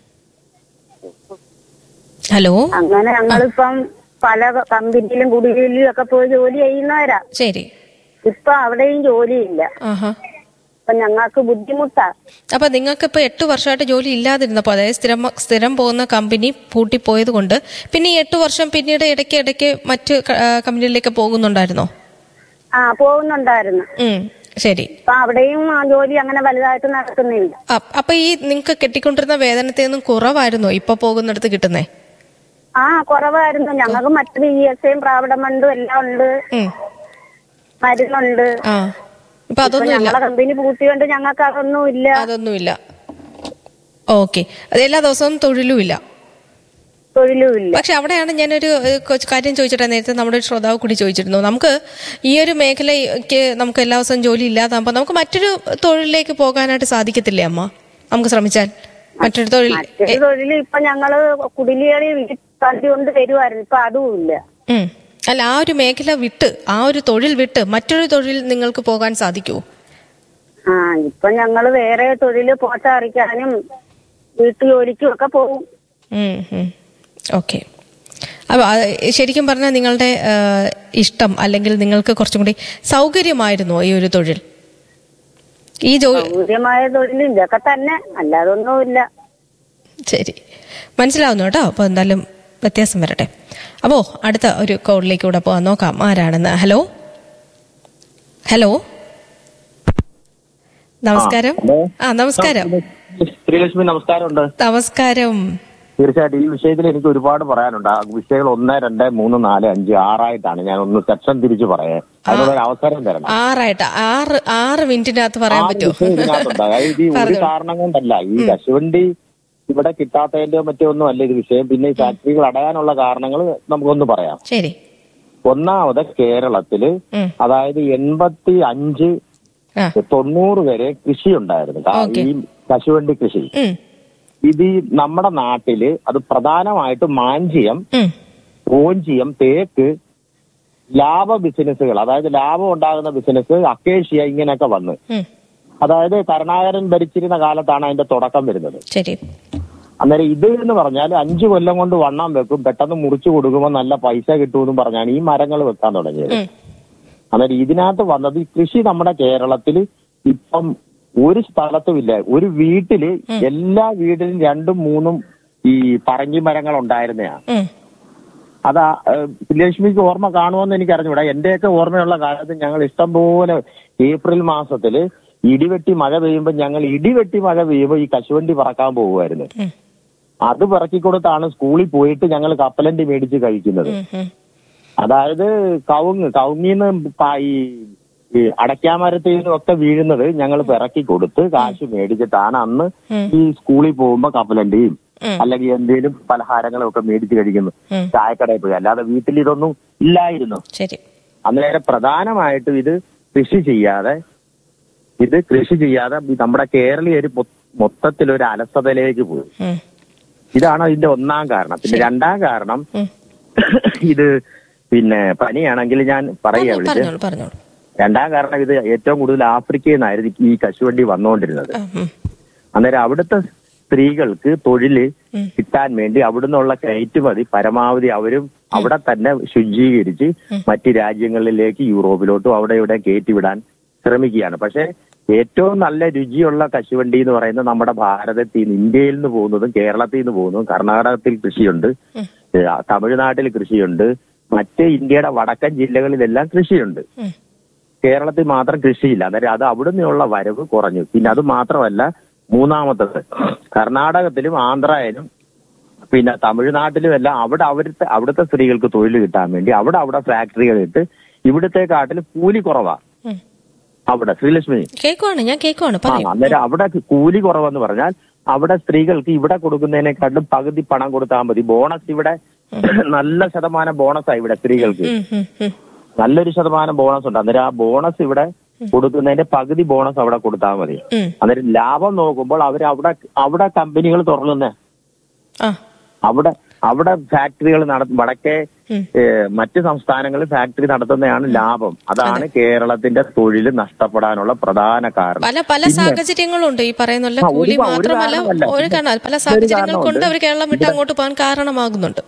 ഹലോ അങ്ങനെ ഞങ്ങളിപ്പം പല കമ്പനിയിലും കുടിയിലും ഒക്കെ പോയി ജോലി ചെയ്യുന്നവരാ ശരി ഇപ്പൊ അവിടെയും ജോലിയില്ല ആഹാ അപ്പൊ ഞങ്ങൾക്ക് ബുദ്ധിമുട്ടാ അപ്പൊ നിങ്ങൾക്ക് ഇപ്പൊ എട്ട് വർഷമായിട്ട് ജോലി ഇല്ലാതിരുന്നപ്പോ അതായത് സ്ഥിരം സ്ഥിരം പോകുന്ന കമ്പനി പൂട്ടിപ്പോയത് കൊണ്ട് പിന്നെ ഈ എട്ട് വർഷം പിന്നീട് ഇടയ്ക്ക് ഇടയ്ക്ക് മറ്റ് ക- ആ, കമ്പനികളിലേക്ക് പോകുന്നുണ്ടായിരുന്നോ ആ പോകുന്നുണ്ടായിരുന്നു ഉം ശരി അപ്പൊ അവിടെയും ആ ജോലി അങ്ങനെ വലുതായിട്ട് നടക്കുന്നില്ല അ- അപ്പൊ ഈ നിങ്ങൾക്ക് കെട്ടിക്കൊണ്ടിരുന്ന വേതനത്തിൽ നിന്നും കുറവായിരുന്നോ ഇപ്പൊ പോകുന്നിടത്ത് കിട്ടുന്നേ ആ കുറവായിരുന്നു ഞങ്ങൾക്ക് മറ്റു ഇ എസ് ഐയും പ്രാവിഡം ഫണ്ടും എല്ലാം ഉണ്ട് ഉം. മരുന്നുണ്ട് ആ ഇപ്പൊ അതൊന്നും ഇല്ല ഞങ്ങളെ കമ്പനി പൂട്ടിയോണ്ട് ഞങ്ങൾക്ക് അതൊന്നും ഇല്ല അതൊന്നുമില്ല ഓക്കെ അത് എല്ലാ ദിവസവും തൊഴിലും ഇല്ല തൊഴിലും ഇല്ല പക്ഷെ അവിടെയാണ് ഞാനൊരു ഏഹ്, കൊച്ച് കാര്യം ചോദിച്ചിട്ട് നേരത്തെ നമ്മുടെ ഒരു ശ്രോതാവ് കൂടി ചോദിച്ചിരുന്നു നമുക്ക് ഈ ഒരു മേഖലയ്ക്ക് നമുക്ക് എല്ലാ ദിവസവും ജോലി ഇല്ലാതാകുമ്പോൾ നമുക്ക് മറ്റൊരു തൊഴിലിലേക്ക് പോകാനായിട്ട് സാധിക്കത്തില്ലേ അമ്മ നമുക്ക് ശ്രമിച്ചാൽ മറ്റൊരു തൊഴിൽ മറ്റൊരു തൊഴിൽ ഇപ്പൊ ഞങ്ങള് കുടിലേറി കണ്ടുകൊണ്ട് വരുമായിരുന്നു ഇപ്പൊ അതും ഇല്ല ഉം. അല്ല ആ ഒരു മേഖല വിട്ട് ആ ഒരു തൊഴിൽ വിട്ട് മറ്റൊരു തൊഴിൽ നിങ്ങൾക്ക് പോകാൻ സാധിക്കുമോ ആ ഇപ്പൊ ഞങ്ങള് വേറെ തൊഴില് പോട്ടറിക്കാനും വീട്ടു ജോലിക്കും ഒക്കെ പോകും ഓക്കെ അപ്പോൾ ശരിക്കും പറഞ്ഞാൽ നിങ്ങളുടെ ആ, ഇഷ്ടം അല്ലെങ്കിൽ നിങ്ങൾക്ക് കുറച്ചും കൂടി സൗകര്യമായിരുന്നോ ഈ ഒരു തൊഴിൽ ഈ ജോലി സൗകര്യമായ തൊഴിൽ ഇതൊക്കെ തന്നെ അല്ലാതൊന്നുമില്ല ശരി മനസ്സിലാവുന്നു കേട്ടോ അപ്പോൾ എന്തായാലും വ്യത്യാസം വരട്ടെ അപ്പോൾ അടുത്ത ഒരു കോളിലേക്ക് കൂടെ പോകാൻ നോക്കാം ആരാണെന്ന് ഹലോ ഹലോ നമസ്കാരം ആ നമസ്കാരം ശ്രീലക്ഷ്മി നമസ്കാരമുണ്ട് നമസ്കാരം തീർച്ചയായിട്ടും ഈ വിഷയത്തിൽ എനിക്ക് ഒരുപാട് പറയാനുണ്ട് ആ വിഷയങ്ങൾ ഒന്ന് രണ്ട് മൂന്ന് നാല് അഞ്ച് ആറായിട്ടാണ് ഞാൻ ഒന്ന് സെക്ഷൻ തിരിച്ചു പറയാൻ അതിനൊരു അവസരം തരണം ആറായിട്ട് ആറ് ആറ് മിനിറ്റിനകത്ത് പറയാൻ ആറ് പറ്റുമോ വിഷയം ഇതിനകത്തുണ്ട് അതായത് ഈ ഒരു പറഞ്ഞോളൂ. കാരണം കൊണ്ടല്ല ഈ കശുവണ്ടി ഇവിടെ കിട്ടാത്തതിന്റെ മറ്റോ ഒന്നും അല്ല ഇത് വിഷയം പിന്നെ ഈ ഫാക്ടറികൾ അടയാനുള്ള കാരണങ്ങൾ നമുക്കൊന്ന് പറയാം ശരി ഒന്നാമത് കേരളത്തില് ഉം. അതായത് എൺപത്തി അഞ്ച് ആ തൊണ്ണൂറ് വരെ കൃഷി ഉണ്ടായിരുന്നു കാ- ഓക്കേ. ഈ കശുവണ്ടി കൃഷി ഉം, ഇത് ഈ നമ്മുടെ നാട്ടില് അത് പ്രധാനമായിട്ടും മാഞ്ചിയം ഉം, ഓഞ്ചിയം തേക്ക് ലാഭ ബിസിനസ്സുകൾ അതായത് ലാഭം ഉണ്ടാകുന്ന ബിസിനസ് അക്കേഷ്യ ഇങ്ങനെയൊക്കെ വന്ന് ഉം. അതായത് കരുണാകരൻ ഭരിച്ചിരുന്ന കാലത്താണ് അതിന്റെ തുടക്കം വരുന്നത് ശരി അന്നേരം ഇത് എന്ന് പറഞ്ഞാൽ അഞ്ചു കൊല്ലം കൊണ്ട് വണ്ണം വെക്കും പെട്ടെന്ന് മുറിച്ചു കൊടുക്കുമ്പോൾ നല്ല പൈസ കിട്ടുമെന്നും പറഞ്ഞാണ് ഈ മരങ്ങൾ വെക്കാൻ തുടങ്ങിയത് ഉം. അന്നേരം ഇതിനകത്ത് വന്നത് ഈ കൃഷി നമ്മുടെ കേരളത്തിൽ ഇപ്പം ഒരു സ്ഥലത്തുമില്ല ഒരു വീട്ടില് എല്ലാ വീട്ടിലും രണ്ടും മൂന്നും ഈ പറങ്കി മരങ്ങൾ ഉണ്ടായിരുന്നതാണ് ഉം, അതാ ഏഹ്, ലക്ഷ്മിക്ക് ഓർമ്മ കാണുമെന്ന് എനിക്ക് അറിഞ്ഞൂടാ എന്റെയൊക്കെ ഓർമ്മയുള്ള കാലത്ത് ഞങ്ങൾ ഇഷ്ടം പോലെ ഏപ്രിൽ മാസത്തില് ഇടിവെട്ടി മഴ പെയ്യുമ്പോൾ ഞങ്ങൾ ഇടിവെട്ടി മഴ പെയ്യുമ്പോൾ ഈ കശുവണ്ടി പറക്കാൻ പോകുമായിരുന്നു ഉം. അത് പിറക്കിക്കൊടുത്താണ് സ്കൂളിൽ പോയിട്ട് ഞങ്ങൾ കപ്പലണ്ടി മേടിച്ച് കഴിക്കുന്നത് ഉം, ഉം. അതായത് കവുങ്ങ് കവുങ്ങിന്ന് പ- ഈ ഈ അടയ്ക്കാമരത്തിൽ നിന്നും ഒക്കെ വീഴുന്നത് ഞങ്ങൾ പിറക്കി കൊടുത്ത് കാശ് മേടിച്ചിട്ടാണ് അന്ന് ഉം. ഈ സ്കൂളിൽ പോകുമ്പോ കപ്പലണ്ടിയും ഉം. അല്ലെങ്കിൽ എന്തെങ്കിലും പലഹാരങ്ങളും ഒക്കെ മേടിച്ച് കഴിക്കുന്നു ഉം. ചായക്കടയിൽ പോയി അല്ലാതെ വീട്ടിൽ ഇതൊന്നും ഇല്ലായിരുന്നു ശരി അന്നേരം പ്രധാനമായിട്ടും ഇത് കൃഷി ചെയ്യാതെ ഇത് കൃഷി ചെയ്യാതെ ഈ നമ്മുടെ കേരളീയര് മൊ- മൊത്തത്തിലൊരു അലസതയിലേക്ക് പോയി ഉം. ഇതാണ് ഇതിന്റെ ഒന്നാം കാരണം പിന്നെ രണ്ടാം കാരണം ഉം. ഇത് പിന്നെ പനിയാണെങ്കിൽ ഞാൻ പറയാ പറഞ്ഞോളൂ, വിളിച്ച് പറഞ്ഞോളൂ പറഞ്ഞോളൂ രണ്ടാം കാരണം ഇത് ഏറ്റവും കൂടുതൽ ആഫ്രിക്കയിൽ നിന്നായിരുന്നു ഈ കശുവണ്ടി വന്നുകൊണ്ടിരുന്നത് ആ, ഉം. അന്നേരം അവിടുത്തെ സ്ത്രീകൾക്ക് തൊഴില് കിട്ടാൻ വേണ്ടി അവിടുന്നുള്ള കയറ്റുമതി പരമാവധി അവരും അവിടെ തന്നെ ശുചീകരിച്ച് മറ്റ് രാജ്യങ്ങളിലേക്ക് യൂറോപ്പിലോട്ടും അവിടെ ഇവിടെ കയറ്റിവിടാൻ ശ്രമിക്കുകയാണ് പക്ഷെ ഏറ്റവും നല്ല രുചിയുള്ള കശുവണ്ടി എന്ന് പറയുന്നത് നമ്മുടെ ഭാരതത്തിൽ നിന്ന് ഇന്ത്യയിൽ നിന്ന് പോകുന്നതും കേരളത്തിൽ നിന്ന് പോകുന്നതും കർണാടകത്തിൽ കൃഷിയുണ്ട് ഏ, തമിഴ്നാട്ടിൽ കൃഷിയുണ്ട് മറ്റ് ഇന്ത്യയുടെ വടക്കൻ ജില്ലകളിലെല്ലാം കൃഷിയുണ്ട് കേരളത്തിൽ മാത്രം കൃഷിയില്ല അന്നേരം അത് അവിടെ നിന്നുള്ള വരവ് കുറഞ്ഞു പിന്നെ അത് മാത്രമല്ല മൂന്നാമത്തത് കർണാടകത്തിലും ആന്ധ്രയിലും പിന്നെ തമിഴ്നാട്ടിലും എല്ലാം അവിടെ അവിടുത്തെ അവിടുത്തെ സ്ത്രീകൾക്ക് തൊഴിൽ കിട്ടാൻ വേണ്ടി അവിടെ അവിടെ ഫാക്ടറികളിട്ട് ഇവിടുത്തെ കാട്ടിൽ കൂലി കുറവാ ഉം. അവിടെ ശ്രീലക്ഷ്മി കേക്കുവാണ് ഞാൻ കേക്കുവാണ് ആ പറയൂ അന്നേരം അവിടെ കൂലി കുറവെന്ന് പറഞ്ഞാൽ അവിടെ സ്ത്രീകൾക്ക് ഇവിടെ കൊടുക്കുന്നതിനെക്കാട്ടും പകുതി പണം കൊടുത്താൽ മതി ബോണസ് ഇവിടെ നല്ല ശതമാനം ബോണസാ ഇവിടെ സ്ത്രീകൾക്ക് ഉം, ഉം, ഉം. നല്ലൊരു ശതമാനം ബോണസ് ഉണ്ട് അന്നേരം ആ ബോണസ് ഇവിടെ കൊടുക്കുന്നതിന്റെ പകുതി ബോണസ് അവിടെ കൊടുത്താൽ മതി ഉം. അന്നേരം ലാഭം നോക്കുമ്പോൾ അവർ അവിടെ അവിടെ കമ്പനികൾ തുറന്നുന്നേ ആ അവിടെ അവിടെ ഫാക്ടറികൾ നട വടക്കേ ഉം. ഏ, മറ്റ് സംസ്ഥാനങ്ങളിൽ ഫാക്ടറി നടത്തുന്നതാണ് ലാഭം അതാണ് കേരളത്തിന്റെ തൊഴിൽ നഷ്ടപ്പെടാനുള്ള പ്രധാന കാരണം പല പല സാഹചര്യങ്ങളുണ്ട് ഈ പറയുന്നുള്ള ആ, ഒരു കൂലി കാ- ഒരു മാത്രമല്ല കാരണമല്ല. ഒരു കാരണം പല ഒരു സാഹചര്യങ്ങൾ കൊണ്ട് കാരണമുണ്ട്. അവർ കേരളം വിട്ട് അങ്ങോട്ട് പോകാൻ കാരണമാകുന്നുണ്ട്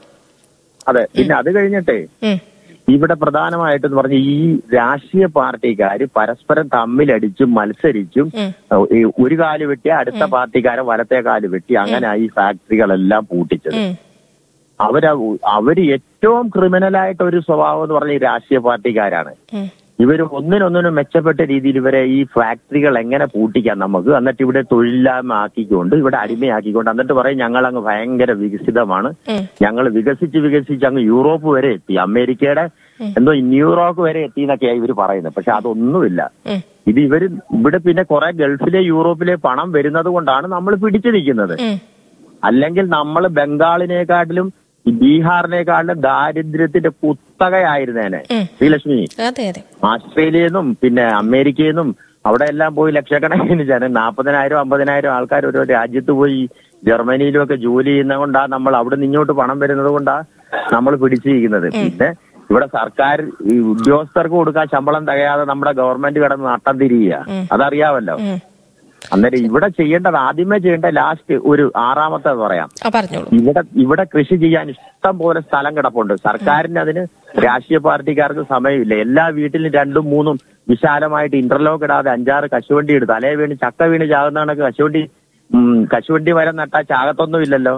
അതെ പിന്നെ അത് കഴിഞ്ഞിട്ടേ ഉം. ഇവിടെ പ്രധാനമായിട്ടെന്ന് പറഞ്ഞ ഈ രാഷ്ട്രീയ പാർട്ടിക്കാര് പരസ്പരം തമ്മിലടിച്ചും മത്സരിച്ചും ഉം. ഈ ഒരു കാല് വെട്ടി അടുത്ത പാർട്ടിക്കാരൻ വലത്തെ കാല് വെട്ടി അങ്ങനെ ഈ ഫാക്ടറികളെല്ലാം പൂട്ടിച്ചത് ഉം. അവര് അവര് ഏറ്റവും ക്രിമിനലായിട്ട് ഒരു സ്വഭാവം എന്ന് പറഞ്ഞ ഈ രാഷ്ട്രീയ പാർട്ടിക്കാരാണ് ഉം. ഇവർ ഒന്നിനൊന്നിനും മെച്ചപ്പെട്ട രീതിയിൽ ഇവരെ ഈ ഫാക്ടറികൾ എങ്ങനെ പൂട്ടിക്കാം നമുക്ക് എന്നിട്ട് ഇവിടെ തൊഴിലില്ലായ്മ ആക്കിക്കൊണ്ട് ഇവിടെ അടിമയാക്കിക്കൊണ്ട് എന്നിട്ട് പറയും ഞങ്ങൾ അങ്ങ് ഭയങ്കര വികസിതമാണ് ഉം. ഞങ്ങൾ വികസിച്ച് വികസിച്ച് അങ്ങ് യൂറോപ്പ് വരെ എത്തി അമേരിക്കയുടെ എന്തോ ന്യൂയോർക്ക് വരെ എത്തി എന്നൊക്കെയാണ് ഇവർ പറയുന്നത് പക്ഷെ അതൊന്നുമില്ല ഉം. ഇത് ഇവര് ഇവിടെ പിന്നെ കുറെ ഗൾഫിലെ യൂറോപ്പിലെ പണം വരുന്നത് കൊണ്ടാണ് നമ്മൾ പിടിച്ചു നിൽക്കുന്നത് ഉം. അല്ലെങ്കിൽ നമ്മൾ ബംഗാളിനെക്കാട്ടിലും ഈ ബീഹാറിനെക്കാട്ടിലും ദാരിദ്ര്യത്തിന്റെ കുത്തകയായിരുന്നേനെ ഉം. ശ്രീലക്ഷ്മി അതെ അതെ ആസ്ട്രേലിയയിൽ നിന്നും പിന്നെ അമേരിക്കയിൽ നിന്നും അവിടെ എല്ലാം പോയി ലക്ഷക്കണക്കിന് ജനം നാൽപ്പതിനായിരം അമ്പതിനായിരം ആൾക്കാർ ഓരോ രാജ്യത്ത് പോയി ജർമ്മനിയിലും ഒക്കെ ജോലി ചെയ്യുന്നത് കൊണ്ടാ നമ്മൾ അവിടെ നിന്ന് ഇങ്ങോട്ട് പണം വരുന്നത് കൊണ്ടാ നമ്മൾ പിടിച്ചിരിക്കുന്നത് പിന്നെ ഇവിടെ സർക്കാർ ഈ ഉദ്യോഗസ്ഥർക്ക് കൊടുക്കാൻ ശമ്പളം തികയാതെ നമ്മുടെ ഗവൺമെന്റ് കിടന്ന് നട്ടം തിരിയുക അതറിയാമല്ലോ ഉം. അന്നേരം ഇവിടെ ചെയ്യേണ്ടത് ആദ്യമേ ചെയ്യേണ്ട ലാസ്റ്റ് ഒരു ആറാമത്തെ പറയാം ആ പറഞ്ഞോളൂ ഇവിടെ ഇവിടെ കൃഷി ചെയ്യാൻ ഇഷ്ടം പോലെ സ്ഥലം കിടപ്പുണ്ട് സർക്കാരിന് അതിന് രാഷ്ട്രീയ പാർട്ടിക്കാർക്ക് സമയമില്ല എല്ലാ വീട്ടിലും രണ്ടും മൂന്നും വിശാലമായിട്ട് ഇന്റർലോക്ക് ഇടാതെ അഞ്ചാറ് കശുവണ്ടി ഇടും തലേ വീണ് ചക്ക വീണ് ചാകുന്ന കണക്ക് കശുവണ്ടി ഉം, കശുവണ്ടി വരെ നട്ടാ ചാകത്തൊന്നും ഇല്ലല്ലോ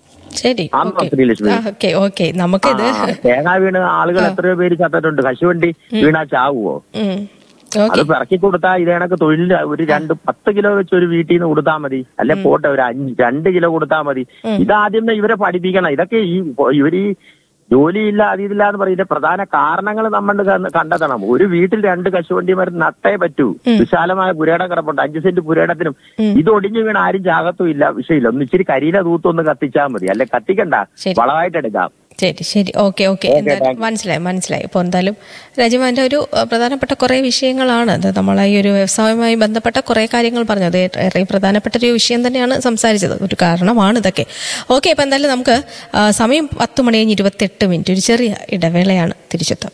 ശരി ആണോ ഓക്കെ ശ്രീലക്ഷ്മി? ഓക്കെ ഓക്കെ നമുക്കിത് ആ, തേങ്ങ വീണ് ആളുകൾ എത്രയോ പേര് ചത്തിട്ടുണ്ട് കശുവണ്ടി വീണാ ചാവുവോ ഉം. അത് ഓക്കെ പിറക്കി കൊടുത്താൽ ഇതേ കണക്ക് തൊഴിൽ ഒരു രണ്ട് പത്ത് കിലോ വെച്ച് ഒരു വീട്ടിൽ നിന്ന് കൊടുത്താൽ മതി അല്ലെ പോട്ടെ ഒരു അഞ്ച് രണ്ട് കിലോ കൊടുത്താൽ മതി ഇതാദ്യമേ ഇവരെ പഠിപ്പിക്കണം ഇതൊക്കെ ഈ ഇവർ ഈ ജോലിയില്ല അതില്ല എന്ന് പറയുന്ന പ്രധാന കാരണങ്ങൾ നമ്മൾ കണ്ട് കണ്ടെത്തണം ഒരു വീട്ടിൽ രണ്ട് കശുവണ്ടി മരം നട്ടേ പറ്റൂ വിശാലമായ പുരേടം കിടപ്പുണ്ട് അഞ്ച് സെന്റ് പുരേടത്തിനും ഇത് ഒടിഞ്ഞു വീണ് ആരും ചാകത്തും ഇല്ല വിഷയമില്ല ഒന്ന് ഇച്ചിരി കരിയില തൂത്തൊന്ന് കത്തിച്ചാൽ മതി അല്ലെ കത്തിക്കണ്ട ശരി. വളമായിട്ട് എടുക്കാം ശരി ശരി ഓക്കെ ഓക്കെ എന്തായാലും മനസ്സിലായി മനസ്സിലായി ഇപ്പോൾ എന്തായാലും രാജമാൻ്റെ ഒരു അഹ്, പ്രധാനപ്പെട്ട കുറേ വിഷയങ്ങളാണ് അത് നമ്മൾ ഈ ഒരു വ്യവസായവുമായി ബന്ധപ്പെട്ട കുറേ കാര്യങ്ങൾ പറഞ്ഞത് ഏറെ പ്രധാനപ്പെട്ട ഒരു വിഷയം തന്നെയാണ് സംസാരിച്ചത് ഒരു കാരണമാണ് ഇതൊക്കെ ഓക്കെ അപ്പോൾ എന്തായാലും നമുക്ക് ആ, സമയം പത്ത് മണി കഴിഞ്ഞ് ഇരുപത്തെട്ട് മിനിറ്റ് ഒരു ചെറിയ ഇടവേളയാണ് തിരിച്ചെത്താം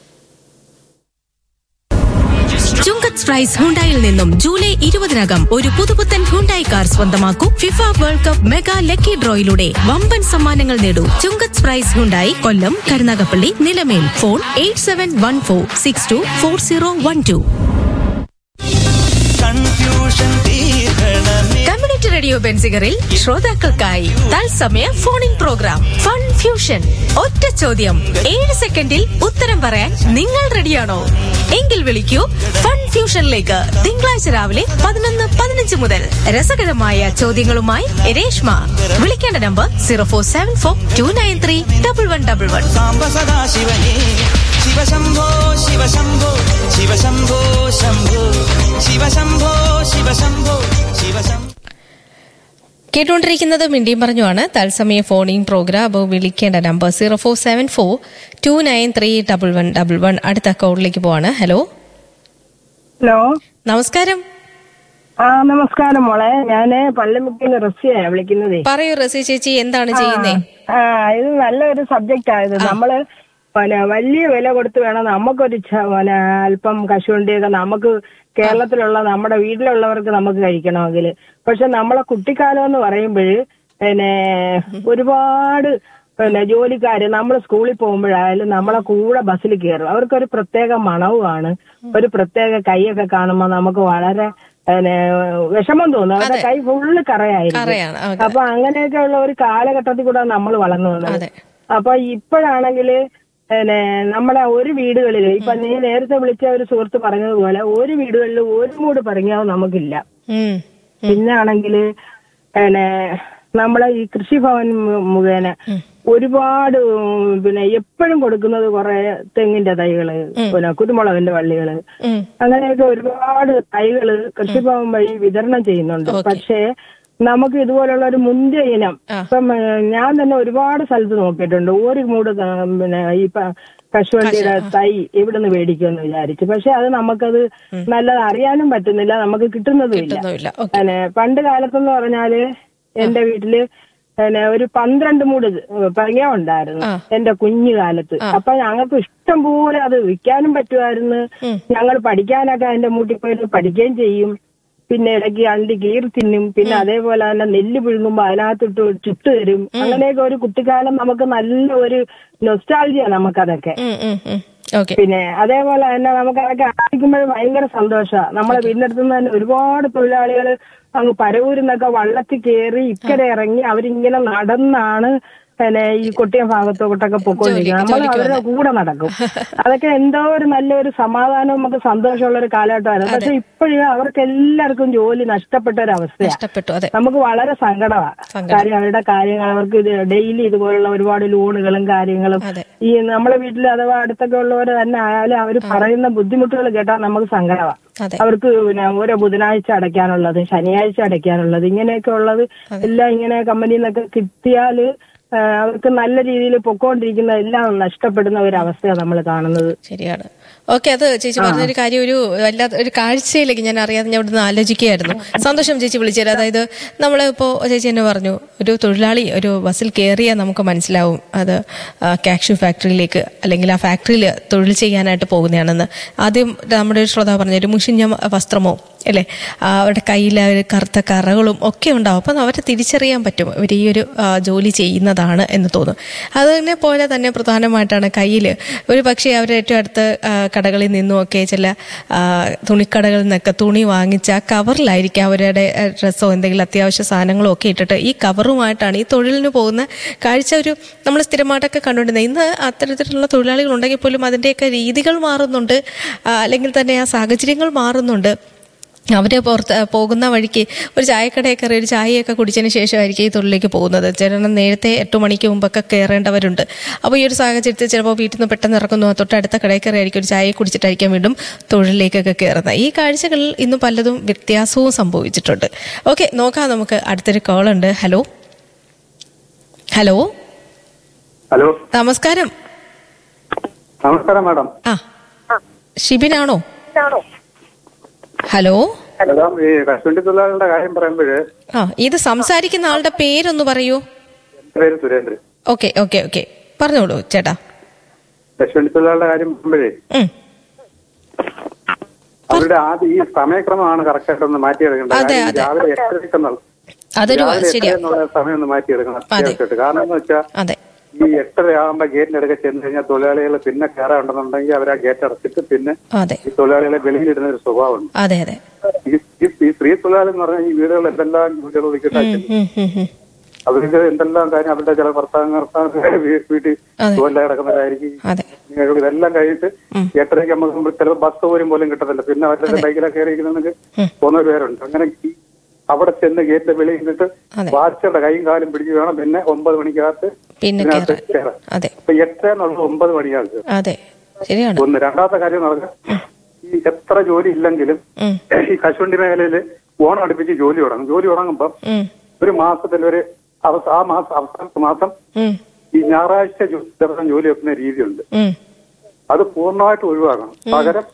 ചുങ്കത് സ്പ്രൈസ് ഹുണ്ടായിൽ നിന്നും ജൂലൈ ഇരുപതിനകം ഒരു പുതുപുത്തൻ ഹുണ്ടായി കാർ സ്വന്തമാക്കൂ FIFA World Cup mega lucky ഡ്രോയിലൂടെ വമ്പൻ സമ്മാനങ്ങൾ നേടൂ Chungath Prize Hyundai Kollam Karunagappally Nilamel phone eight seven one four six two four zero one two confusion തീർക്കണമേ കമ്മ്യൂണിറ്റി റേഡിയോ ബെൻസിഗറിൽ ശ്രോതാക്കൾക്കായി തത്സമയ ഫോണിംഗ് പ്രോഗ്രാം ഫൺ ഫ്യൂഷൻ ഒറ്റ ചോദ്യം ഏഴ് സെക്കൻഡിൽ ഉത്തരം പറയാൻ നിങ്ങൾ റെഡിയാണോ എങ്കിൽ വിളിക്കൂ ഫൺ ഫ്യൂഷനിലേക്ക് തിങ്കളാഴ്ച രാവിലെ പതിനൊന്ന് പതിനഞ്ച് മുതൽ രസകരമായ ചോദ്യങ്ങളുമായി രേഷ്മ വിളിക്കേണ്ട number zero four seven four two nine three double one double one സാംബ സദാ ശിവനേ ശിവശംഭോ ശിവശംഭോ ശിവശംഭോ ശംഭോ ശിവശംഭോ ശിവശംഭോ ശിവശംഭോ കേട്ടുകൊണ്ടിരിക്കുന്നത് മിണ്ടിയും പറഞ്ഞുമാണ് തത്സമയ ഫോണിംഗ് പ്രോഗ്രാം അപ്പോൾ വിളിക്കേണ്ട number zero four seven four two nine three double one double one അടുത്ത കോഡിലേക്ക് പോവാണ് ഹലോ ഹലോ നമസ്കാരം ആ നമസ്കാരം മോളെ ഞാന് പള്ളിമുക്കിന്ന് റസിയാ വിളിക്കുന്നതേ പറയൂ റസി ചേച്ചി എന്താണ് ചെയ്യുന്നേ ആ ഇത് നല്ലൊരു സബ്ജക്റ്റ് ആയത് നമ്മള് പിന്നെ വലിയ വില കൊടുത്ത് വേണം നമുക്കൊരു ച- പിന്നെ അല്പം കശുവണ്ടിയൊക്കെ നമുക്ക് കേരളത്തിലുള്ള നമ്മുടെ വീട്ടിലുള്ളവർക്ക് നമുക്ക് കഴിക്കണമെങ്കിൽ പക്ഷെ നമ്മളെ കുട്ടിക്കാലം എന്ന് പറയുമ്പോൾ പിന്നെ ഒരുപാട് പിന്നെ ജോലിക്കാര് നമ്മൾ സ്കൂളിൽ പോകുമ്പോഴായാലും നമ്മളെ കൂടെ ബസ്സിൽ കയറും അവർക്കൊരു പ്രത്യേക മണവുമാണ് ഒരു പ്രത്യേക കൈയൊക്കെ കാണുമ്പോൾ നമുക്ക് വളരെ പിന്നെ വിഷമം തോന്നും അവരുടെ കൈ ഫുള്ള് കറയായിരിക്കും കറയാണ്, ഓക്കേ. അപ്പൊ അങ്ങനെയൊക്കെ ഉള്ള ഒരു കാലഘട്ടത്തിൽ കൂടെ നമ്മൾ വളർന്നു വന്നത് അപ്പൊ ഇപ്പോഴാണെങ്കില് പിന്നെ നമ്മുടെ ഒരു വീടുകളിൽ ഇപ്പൊ നീ നേരത്തെ വിളിച്ച ഒരു സുഹൃത്ത് പറഞ്ഞതുപോലെ ഒരു വീടുകളിൽ ഒരു മൂട് പറഞ്ഞാവും നമുക്കില്ല ഉം. പിന്നെ ആണെങ്കില് പിന്നെ നമ്മളെ ഈ കൃഷിഭവൻ മു- മുഖേന ഒരുപാട് ഉം, പിന്നെ എപ്പോഴും കൊടുക്കുന്നത് കുറെ തെങ്ങിന്റെ തൈകള് പിന്നെ കുരുമുളകിന്റെ വള്ളികള് ഉം. അങ്ങനെയൊക്കെ ഒരുപാട് തൈകള് കൃഷിഭവൻ വഴി വിതരണം ചെയ്യുന്നുണ്ട് പക്ഷേ നമുക്ക് ഇതുപോലുള്ള ഒരു മുന്തിയ ഇനം ഇപ്പം ഏഹ്, ഞാൻ തന്നെ ഒരുപാട് സ്ഥലത്ത് നോക്കിയിട്ടുണ്ട് ഒരു മൂട് ക- പിന്നെ ഈ പ- കശുവണ്ടിയുടെ തൈ എവിടുന്ന് മേടിക്കുമെന്ന് വിചാരിച്ചു പക്ഷെ അത് നമുക്കത് നല്ലത് അറിയാനും പറ്റുന്നില്ല നമുക്ക് കിട്ടുന്നതുമില്ല കിട്ടുന്നുമില്ല. പിന്നെ പണ്ട് കാലത്തെന്ന് പറഞ്ഞാല് എന്റെ വീട്ടില് പിന്നെ ഒരു പന്ത്രണ്ട് മൂട് പഴയ ഉണ്ടായിരുന്നു എന്റെ കുഞ്ഞു കാലത്ത് അപ്പൊ ഞങ്ങൾക്ക് ഇഷ്ടം പോലെ അത് വിൽക്കാനും പറ്റുമായിരുന്നു ഞങ്ങൾ പഠിക്കാനൊക്കെ അതിന്റെ മൂട്ടിൽ പോയിട്ട് പഠിക്കുകയും ചെയ്യും പിന്നെ ഇടയ്ക്ക് അണ്ടി കീറി തിന്നും പിന്നെ അതേപോലെ തന്നെ നെല്ല് പിഴുങ്ങുമ്പോ അതിനകത്തിട്ട് ചുട്ട് തരും അങ്ങനെയൊക്കെ ഒരു കുട്ടിക്കാലം നമുക്ക് നല്ല ഒരു നൊസ്റ്റാൾജിയ നമുക്കതൊക്കെ പിന്നെ അതേപോലെ തന്നെ നമുക്ക് അതൊക്കെ ആയിരിക്കുമ്പോൾ ഭയങ്കര സന്തോഷമാണ് നമ്മളെ വീടിനടുത്ത് നിന്ന് തന്നെ ഒരുപാട് തൊഴിലാളികൾ അങ്ങ് പരവൂരിൽ നിന്നൊക്കെ വള്ളത്തിൽ കയറി ഇക്കരെ ഇറങ്ങി അവരിങ്ങനെ നടന്നാണ് പിന്നെ ഈ കൊട്ടിയ ഭാഗത്തോട്ടൊക്കെ പൊക്കോണ്ടിരിക്കുന്നത് നമ്മൾ അവരുടെ കൂടെ നടക്കും അതൊക്കെ എന്തോ ഒരു നല്ലൊരു സമാധാനവും നമുക്ക് സന്തോഷമുള്ള ഒരു കാലഘട്ടമായിരുന്നു പക്ഷെ ഇപ്പോഴും അവർക്ക് എല്ലാവർക്കും ജോലി നഷ്ടപ്പെട്ട ഒരു അവസ്ഥയാണ് നഷ്ടപ്പെട്ടു അതെ നമുക്ക് വളരെ സങ്കടമാണ് കാര്യം അവരുടെ കാര്യങ്ങൾ അവർക്ക് ഇത് ഡെയിലി ഇതുപോലുള്ള ഒരുപാട് ലോണുകളും കാര്യങ്ങളും ഈ നമ്മളെ വീട്ടിൽ അഥവാ അടുത്തൊക്കെ ഉള്ളവർ തന്നെ ആയാലും അവർ പറയുന്ന ബുദ്ധിമുട്ടുകൾ കേട്ടാൽ നമുക്ക് സങ്കടമാണ് അവർക്ക് പിന്നെ ഓരോ ബുധനാഴ്ച അടയ്ക്കാനുള്ളത് ശനിയാഴ്ച അടയ്ക്കാനുള്ളത് ഇങ്ങനെയൊക്കെ ഉള്ളത് എല്ലാം ഇങ്ങനെ കമ്പനിയിൽ നിന്നൊക്കെ കിട്ടിയാല് ആ, അവർക്ക് നല്ല രീതിയിൽ പൊക്കോണ്ടിരിക്കുന്ന എല്ലാം നഷ്ടപ്പെടുന്ന ഒരു അവസ്ഥയാണ് നമ്മൾ കാണുന്നത് ശരിയാണ് ഓക്കെ അത് ചേച്ചി പറഞ്ഞൊരു കാര്യം ഒരു വല്ലാത്ത ഒരു കാഴ്ചയിലേക്ക് ഞാൻ അറിയാതെ ഞാൻ ഇവിടുന്ന് ആലോചിക്കുകയായിരുന്നു സന്തോഷം ചേച്ചി വിളിച്ചത് അതായത് നമ്മൾ ഇപ്പോൾ ചേച്ചി എന്നെ പറഞ്ഞു ഒരു തൊഴിലാളി ഒരു ബസ്സിൽ കയറിയാൽ നമുക്ക് മനസ്സിലാവും അത് കാഷ്യൂ ഫാക്ടറിയിലേക്ക് അല്ലെങ്കിൽ ആ ഫാക്ടറിയിൽ തൊഴിൽ ചെയ്യാനായിട്ട് പോകുന്നതാണെന്ന് ആദ്യം നമ്മുടെ ഒരു ശ്രോതാവ് പറഞ്ഞു ഒരു മുഷിഞ്ഞ വസ്ത്രമോ അല്ലേ ആ, അവരുടെ കയ്യിൽ ആ ഒരു കറുത്ത കറകളും ഒക്കെ ഉണ്ടാവും അപ്പം അവരെ തിരിച്ചറിയാൻ പറ്റും ഇവർ ഈ ഒരു ആ, ജോലി ചെയ്യുന്നതാണ് എന്ന് തോന്നും അതിനെ പോലെ തന്നെ പ്രധാനമായിട്ടാണ് കയ്യിൽ ഒരു പക്ഷേ അവർ ഏറ്റവും അടുത്ത ആ, കടകളിൽ നിന്നുമൊക്കെ ചില ആ, തുണിക്കടകളിൽ നിന്നൊക്കെ തുണി വാങ്ങിച്ച ആ കവറിലായിരിക്കും അവരുടെ ആ, ഡ്രസ്സോ എന്തെങ്കിലും അത്യാവശ്യ സാധനങ്ങളോ ഒക്കെ ഇട്ടിട്ട് ഈ കവറുമായിട്ടാണ് ഈ തൊഴിലിന് പോകുന്ന കാഴ്ച ഒരു നമ്മൾ സ്ഥിരമായിട്ടൊക്കെ കണ്ടുകൊണ്ടിരുന്നത് ഇന്ന് അത്തരത്തിലുള്ള തൊഴിലാളികൾ ഉണ്ടെങ്കിൽ പോലും അതിൻ്റെയൊക്കെ രീതികൾ മാറുന്നുണ്ട് ആ, അല്ലെങ്കിൽ തന്നെ ആ സാഹചര്യങ്ങൾ മാറുന്നുണ്ട് അവര് പുറത്ത് പോകുന്ന വഴിക്ക് ഒരു ചായക്കടയിൽ കയറി ഒരു ചായയൊക്കെ കുടിച്ചതിന് ശേഷമായിരിക്കും ഈ തൊഴിലേക്ക് പോകുന്നത് ചിലണം നേരത്തെ എട്ട് മണിക്ക് മുമ്പൊക്കെ കയറേണ്ടവരുണ്ട് അപ്പോൾ ഈ ഒരു സാഹചര്യത്തിൽ ചിലപ്പോൾ വീട്ടിൽ നിന്ന് പെട്ടെന്ന് ഇറക്കുന്നു തൊട്ടടുത്ത കടയിൽ കയറി ആയിരിക്കും ഒരു ചായ കുടിച്ചിട്ടായിരിക്കും വീണ്ടും തൊഴിലിലേക്കൊക്കെ കയറുന്നത് ഈ കാഴ്ചകളിൽ ഇന്ന് പലതും വ്യത്യാസവും സംഭവിച്ചിട്ടുണ്ട് ഓക്കെ നോക്കാം നമുക്ക് അടുത്തൊരു കോൾ ഉണ്ട് ഹലോ ഹലോ ഹലോ നമസ്കാരം നമസ്കാരം മാഡം ആ ഷിബിനാണോ ഹലോ മാഡം ഈ കശുവണ്ടി തൊഴിലാളികളുടെ കാര്യം പറയുമ്പോഴ് ആ ഇത് സംസാരിക്കുന്ന ആളുടെ പേരൊന്ന് പറയൂ എന്റെ പേര് സുരേന്ദ്രൻ ഓക്കെ ഓക്കെ ഓക്കെ പറഞ്ഞോളൂ ചേട്ടാ കശുവണ്ടി തൊഴിലാളികളുടെ കാര്യം പറയുമ്പോഴേ ഉം. അവരുടെ ആദ്യം ഈ സമയക്രമമാണ് കറക്റ്റ് ആയിട്ടൊന്ന് മാറ്റിയെടുക്കേണ്ടത് അതെ, കാര്യം അതെ. രാവിലെ എട്ടരയ്ക്കെന്നുള്ള അതൊരു രാവിലെ ശരിയാ എട്ടര എന്നുള്ള സമയം ഒന്ന് മാറ്റിയെടുക്കണം അതെ. അത്യാവശ്യമായിട്ട് കാരണം എന്ന് വെച്ചാൽ അതെ ഈ എട്ടര ആകുമ്പോ ഗേറ്റിന്റെ അടുക്ക ചെന്ന് കഴിഞ്ഞാൽ തൊഴിലാളികൾ പിന്നെ കയറാണ്ടെന്നുണ്ടെങ്കിൽ അവർ ആ ഗേറ്റ് അടച്ചിട്ട് പിന്നെ അതെ ഈ തൊഴിലാളികളെ വെളിയിലിടുന്ന ഒരു സ്വഭാവമുണ്ട് അതെ അതെ ഈ ഈ- ഈ സ്ത്രീ തൊഴിലാളി എന്ന് പറഞ്ഞാൽ ഈ വീടുകളിൽ എന്തെല്ലാം ജോലികൾ ഒതുക്കിയിട്ട് ഉം, ഉം, ഉം, ഉം. അവർക്ക് എന്തെല്ലാം കാര്യം അവരുടെ ചില ഭർത്താവ് ഭർത്താവ് വീട്ടിൽ ജോലി കിടക്കുന്നവരായിരിക്കും അതെ ഇങ്ങനെയുള്ള ഇതെല്ലാം കഴിഞ്ഞിട്ട് എട്ടരയ്ക്ക് നമുക്ക് ചിലപ്പോൾ ബസ് പോലും പോലും കിട്ടത്തില്ല പിന്നെ അവരുടെ ബൈക്കിലൊക്കെ കയറിയിരിക്കുന്നവർക്ക് പോകുന്നവർ പേരുണ്ട് അങ്ങനെ ഈ അവിടെ ചെന്ന് ഗേറ്റിന്റെ വെളിയിൽ നിന്നിട്ട് വാച്ചയുടെ കൈയും കാലും പിടിച്ച് വേണം പിന്നെ ഒമ്പത് മണിക്കകത്ത് പിന്നെ ഇതിനകത്ത് കയറാൻ കയറാൻ അതെ ഇപ്പൊ എട്ട് എന്നുള്ളത് ഒമ്പത് മണിയാക്കുക അതെ ശരിയാണ് ഒന്ന് രണ്ടാമത്തെ കാര്യം നടക്കുക ഈ എത്ര ജോലി ഇല്ലെങ്കിലും ഉം. ഈ കശുവണ്ടി മേഖലയിൽ ഓണം അടുപ്പിച്ച് ജോലി തുടങ്ങും ജോലി തുടങ്ങുമ്പോൾ ഉം, ഒരു മാസത്തിൽ ഒരു അവസ- ആ മാസം അവസാനത്തെ മാസം ഉം, ഈ ഞായറാഴ്ച ജോ- ദിവസം ജോലി വെക്കുന്ന രീതിയുണ്ട് ഉം. അത് പൂർണ്ണമായിട്ട് ഒഴിവാക്കണം പകരം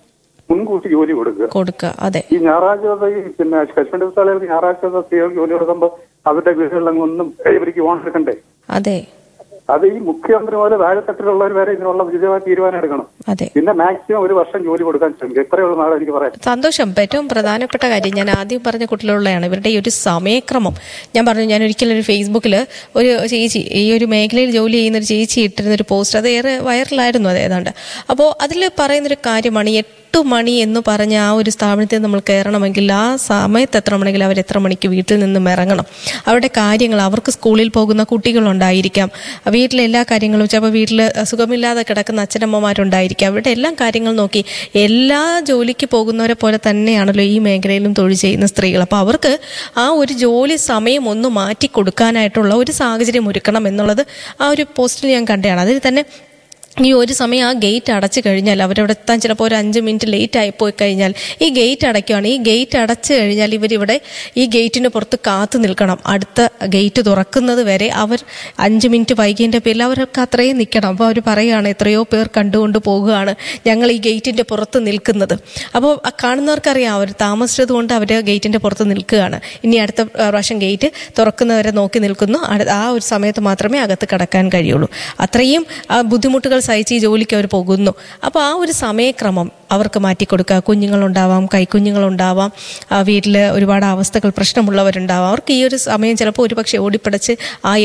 മുൻകൂട്ടി ജോലി കൊടുക്കുക കൊടുക്കുക അതെ ഈ ഞായറാഴ്ച ദിവസം ഈ പിന്നെ കശ്മീർ സ്ഥലങ്ങൾക്ക് ഞായറാഴ്ച ദിവസം സ്ത്രീകൾക്ക് ജോലി കൊടുക്കുമ്പോൾ അവരുടെ വീടുകളിലൊന്നും ഒന്നും ഇവർക്ക് ഓൺ എടുക്കണ്ടേ അതെ അത് ഈ മുഖ്യമന്ത്രി പോലെ താഴെത്തട്ടിലുള്ളവർ വരെ ഇതിനുള്ള ഉചിതമായ തീരുമാനം എടുക്കണം അതെ പിന്നെ മാക്സിമം ഒരു വർഷം ജോലി കൊടുക്കാൻ ശ്രമിക്കുക ഇത്രയുള്ള നാളെ എനിക്ക് പറയാം സന്തോഷം ഏറ്റവും പ്രധാനപ്പെട്ട കാര്യം ഞാൻ ആദ്യം പറഞ്ഞ കുട്ടികളുള്ളതാണ് ഇവരുടെ ഈ ഒരു സമയക്രമം ഞാൻ പറഞ്ഞു ഞാൻ ഒരിക്കലും ഒരു ഫേസ്ബുക്കിൽ ഒരു ചേച്ചി ഈ ഒരു മേഖലയിൽ ജോലി ചെയ്യുന്ന ഒരു ചേച്ചി ഇട്ടിരുന്ന ഒരു പോസ്റ്റ് അത് ഏറെ വൈറലായിരുന്നു അത് ഏതാണ്ട് അപ്പോൾ അതിൽ പറയുന്നൊരു കാര്യമാണ് എട്ട് മണി എന്ന് പറഞ്ഞ ആ ഒരു സ്ഥാപനത്തിൽ നമ്മൾ കയറണമെങ്കിൽ ആ സമയത്ത് എത്ര മണിയെങ്കിലും അവർ എത്ര മണിക്ക് വീട്ടിൽ നിന്നും ഇറങ്ങണം അവരുടെ കാര്യങ്ങൾ അവർക്ക് സ്കൂളിൽ പോകുന്ന കുട്ടികളുണ്ടായിരിക്കാം വീട്ടിലെ എല്ലാ കാര്യങ്ങളും ചിലപ്പോൾ വീട്ടിൽ സുഖമില്ലാതെ കിടക്കുന്ന അച്ഛനമ്മമാരുണ്ടായിരിക്കാം അവരുടെ എല്ലാം കാര്യങ്ങൾ നോക്കി എല്ലാ ജോലിക്ക് പോകുന്നവരെ പോലെ തന്നെയാണല്ലോ ഈ മേഖലയിലും തൊഴിൽ ചെയ്യുന്ന സ്ത്രീകൾ അപ്പോൾ അവർക്ക് ആ ഒരു ജോലി സമയം ഒന്ന് മാറ്റി കൊടുക്കാനായിട്ടുള്ള ഒരു സാഹചര്യം ഒരുക്കണം എന്നുള്ളത് ആ ഒരു പോസ്റ്റിൽ ഞാൻ കണ്ടതാണ് അതിൽ തന്നെ ഈ ഒരു സമയം ആ ഗേറ്റ് അടച്ചു കഴിഞ്ഞാൽ അവരവിടെ എത്താൻ ചിലപ്പോൾ ഒരു അഞ്ച് മിനിറ്റ് ലേറ്റ് ആയി പോയി കഴിഞ്ഞാൽ ഈ ഗേറ്റ് അടയ്ക്കുകയാണ് ഈ ഗേറ്റ് അടച്ചു കഴിഞ്ഞാൽ ഇവരിവിടെ ഈ ഗേറ്റിന് പുറത്ത് കാത്തു നിൽക്കണം അടുത്ത ഗേറ്റ് തുറക്കുന്നത് വരെ അവർ അഞ്ച് മിനിറ്റ് വൈകിയതിൻ്റെ പേരിൽ അവർക്ക് അത്രയും നിൽക്കണം അപ്പോൾ അവർ പറയുകയാണ് എത്രയോ പേർ കണ്ടുകൊണ്ട് പോകുകയാണ് ഞങ്ങൾ ഈ ഗേറ്റിൻ്റെ പുറത്ത് നിൽക്കുന്നത് അപ്പോൾ ആ കാണുന്നവർക്കറിയാം അവർ താമസിച്ചത് കൊണ്ട് അവർ ഗേറ്റിൻ്റെ പുറത്ത് നിൽക്കുകയാണ് ഇനി അടുത്ത പ്രാവശ്യം ഗേറ്റ് തുറക്കുന്നവരെ നോക്കി നിൽക്കുന്നു അടു- ആ ഒരു സമയത്ത് മാത്രമേ അകത്ത് കടക്കാൻ കഴിയുള്ളൂ അത്രയും ആ, ബുദ്ധിമുട്ടുകൾ സഹിച്ച് ഈ ജോലിക്ക് അവർ പോകുന്നു അപ്പോൾ ആ ഒരു സമയക്രമം അവർക്ക് മാറ്റിക്കൊടുക്കുക കുഞ്ഞുങ്ങളുണ്ടാവാം കൈക്കുഞ്ഞുങ്ങളുണ്ടാവാം വീട്ടിൽ ഒരുപാട് അവസ്ഥകൾ പ്രശ്നമുള്ളവരുണ്ടാവാം അവർക്ക് ഈ ഒരു സമയം ചിലപ്പോൾ ഒരുപക്ഷെ ഓടിപ്പടച്ച് ആ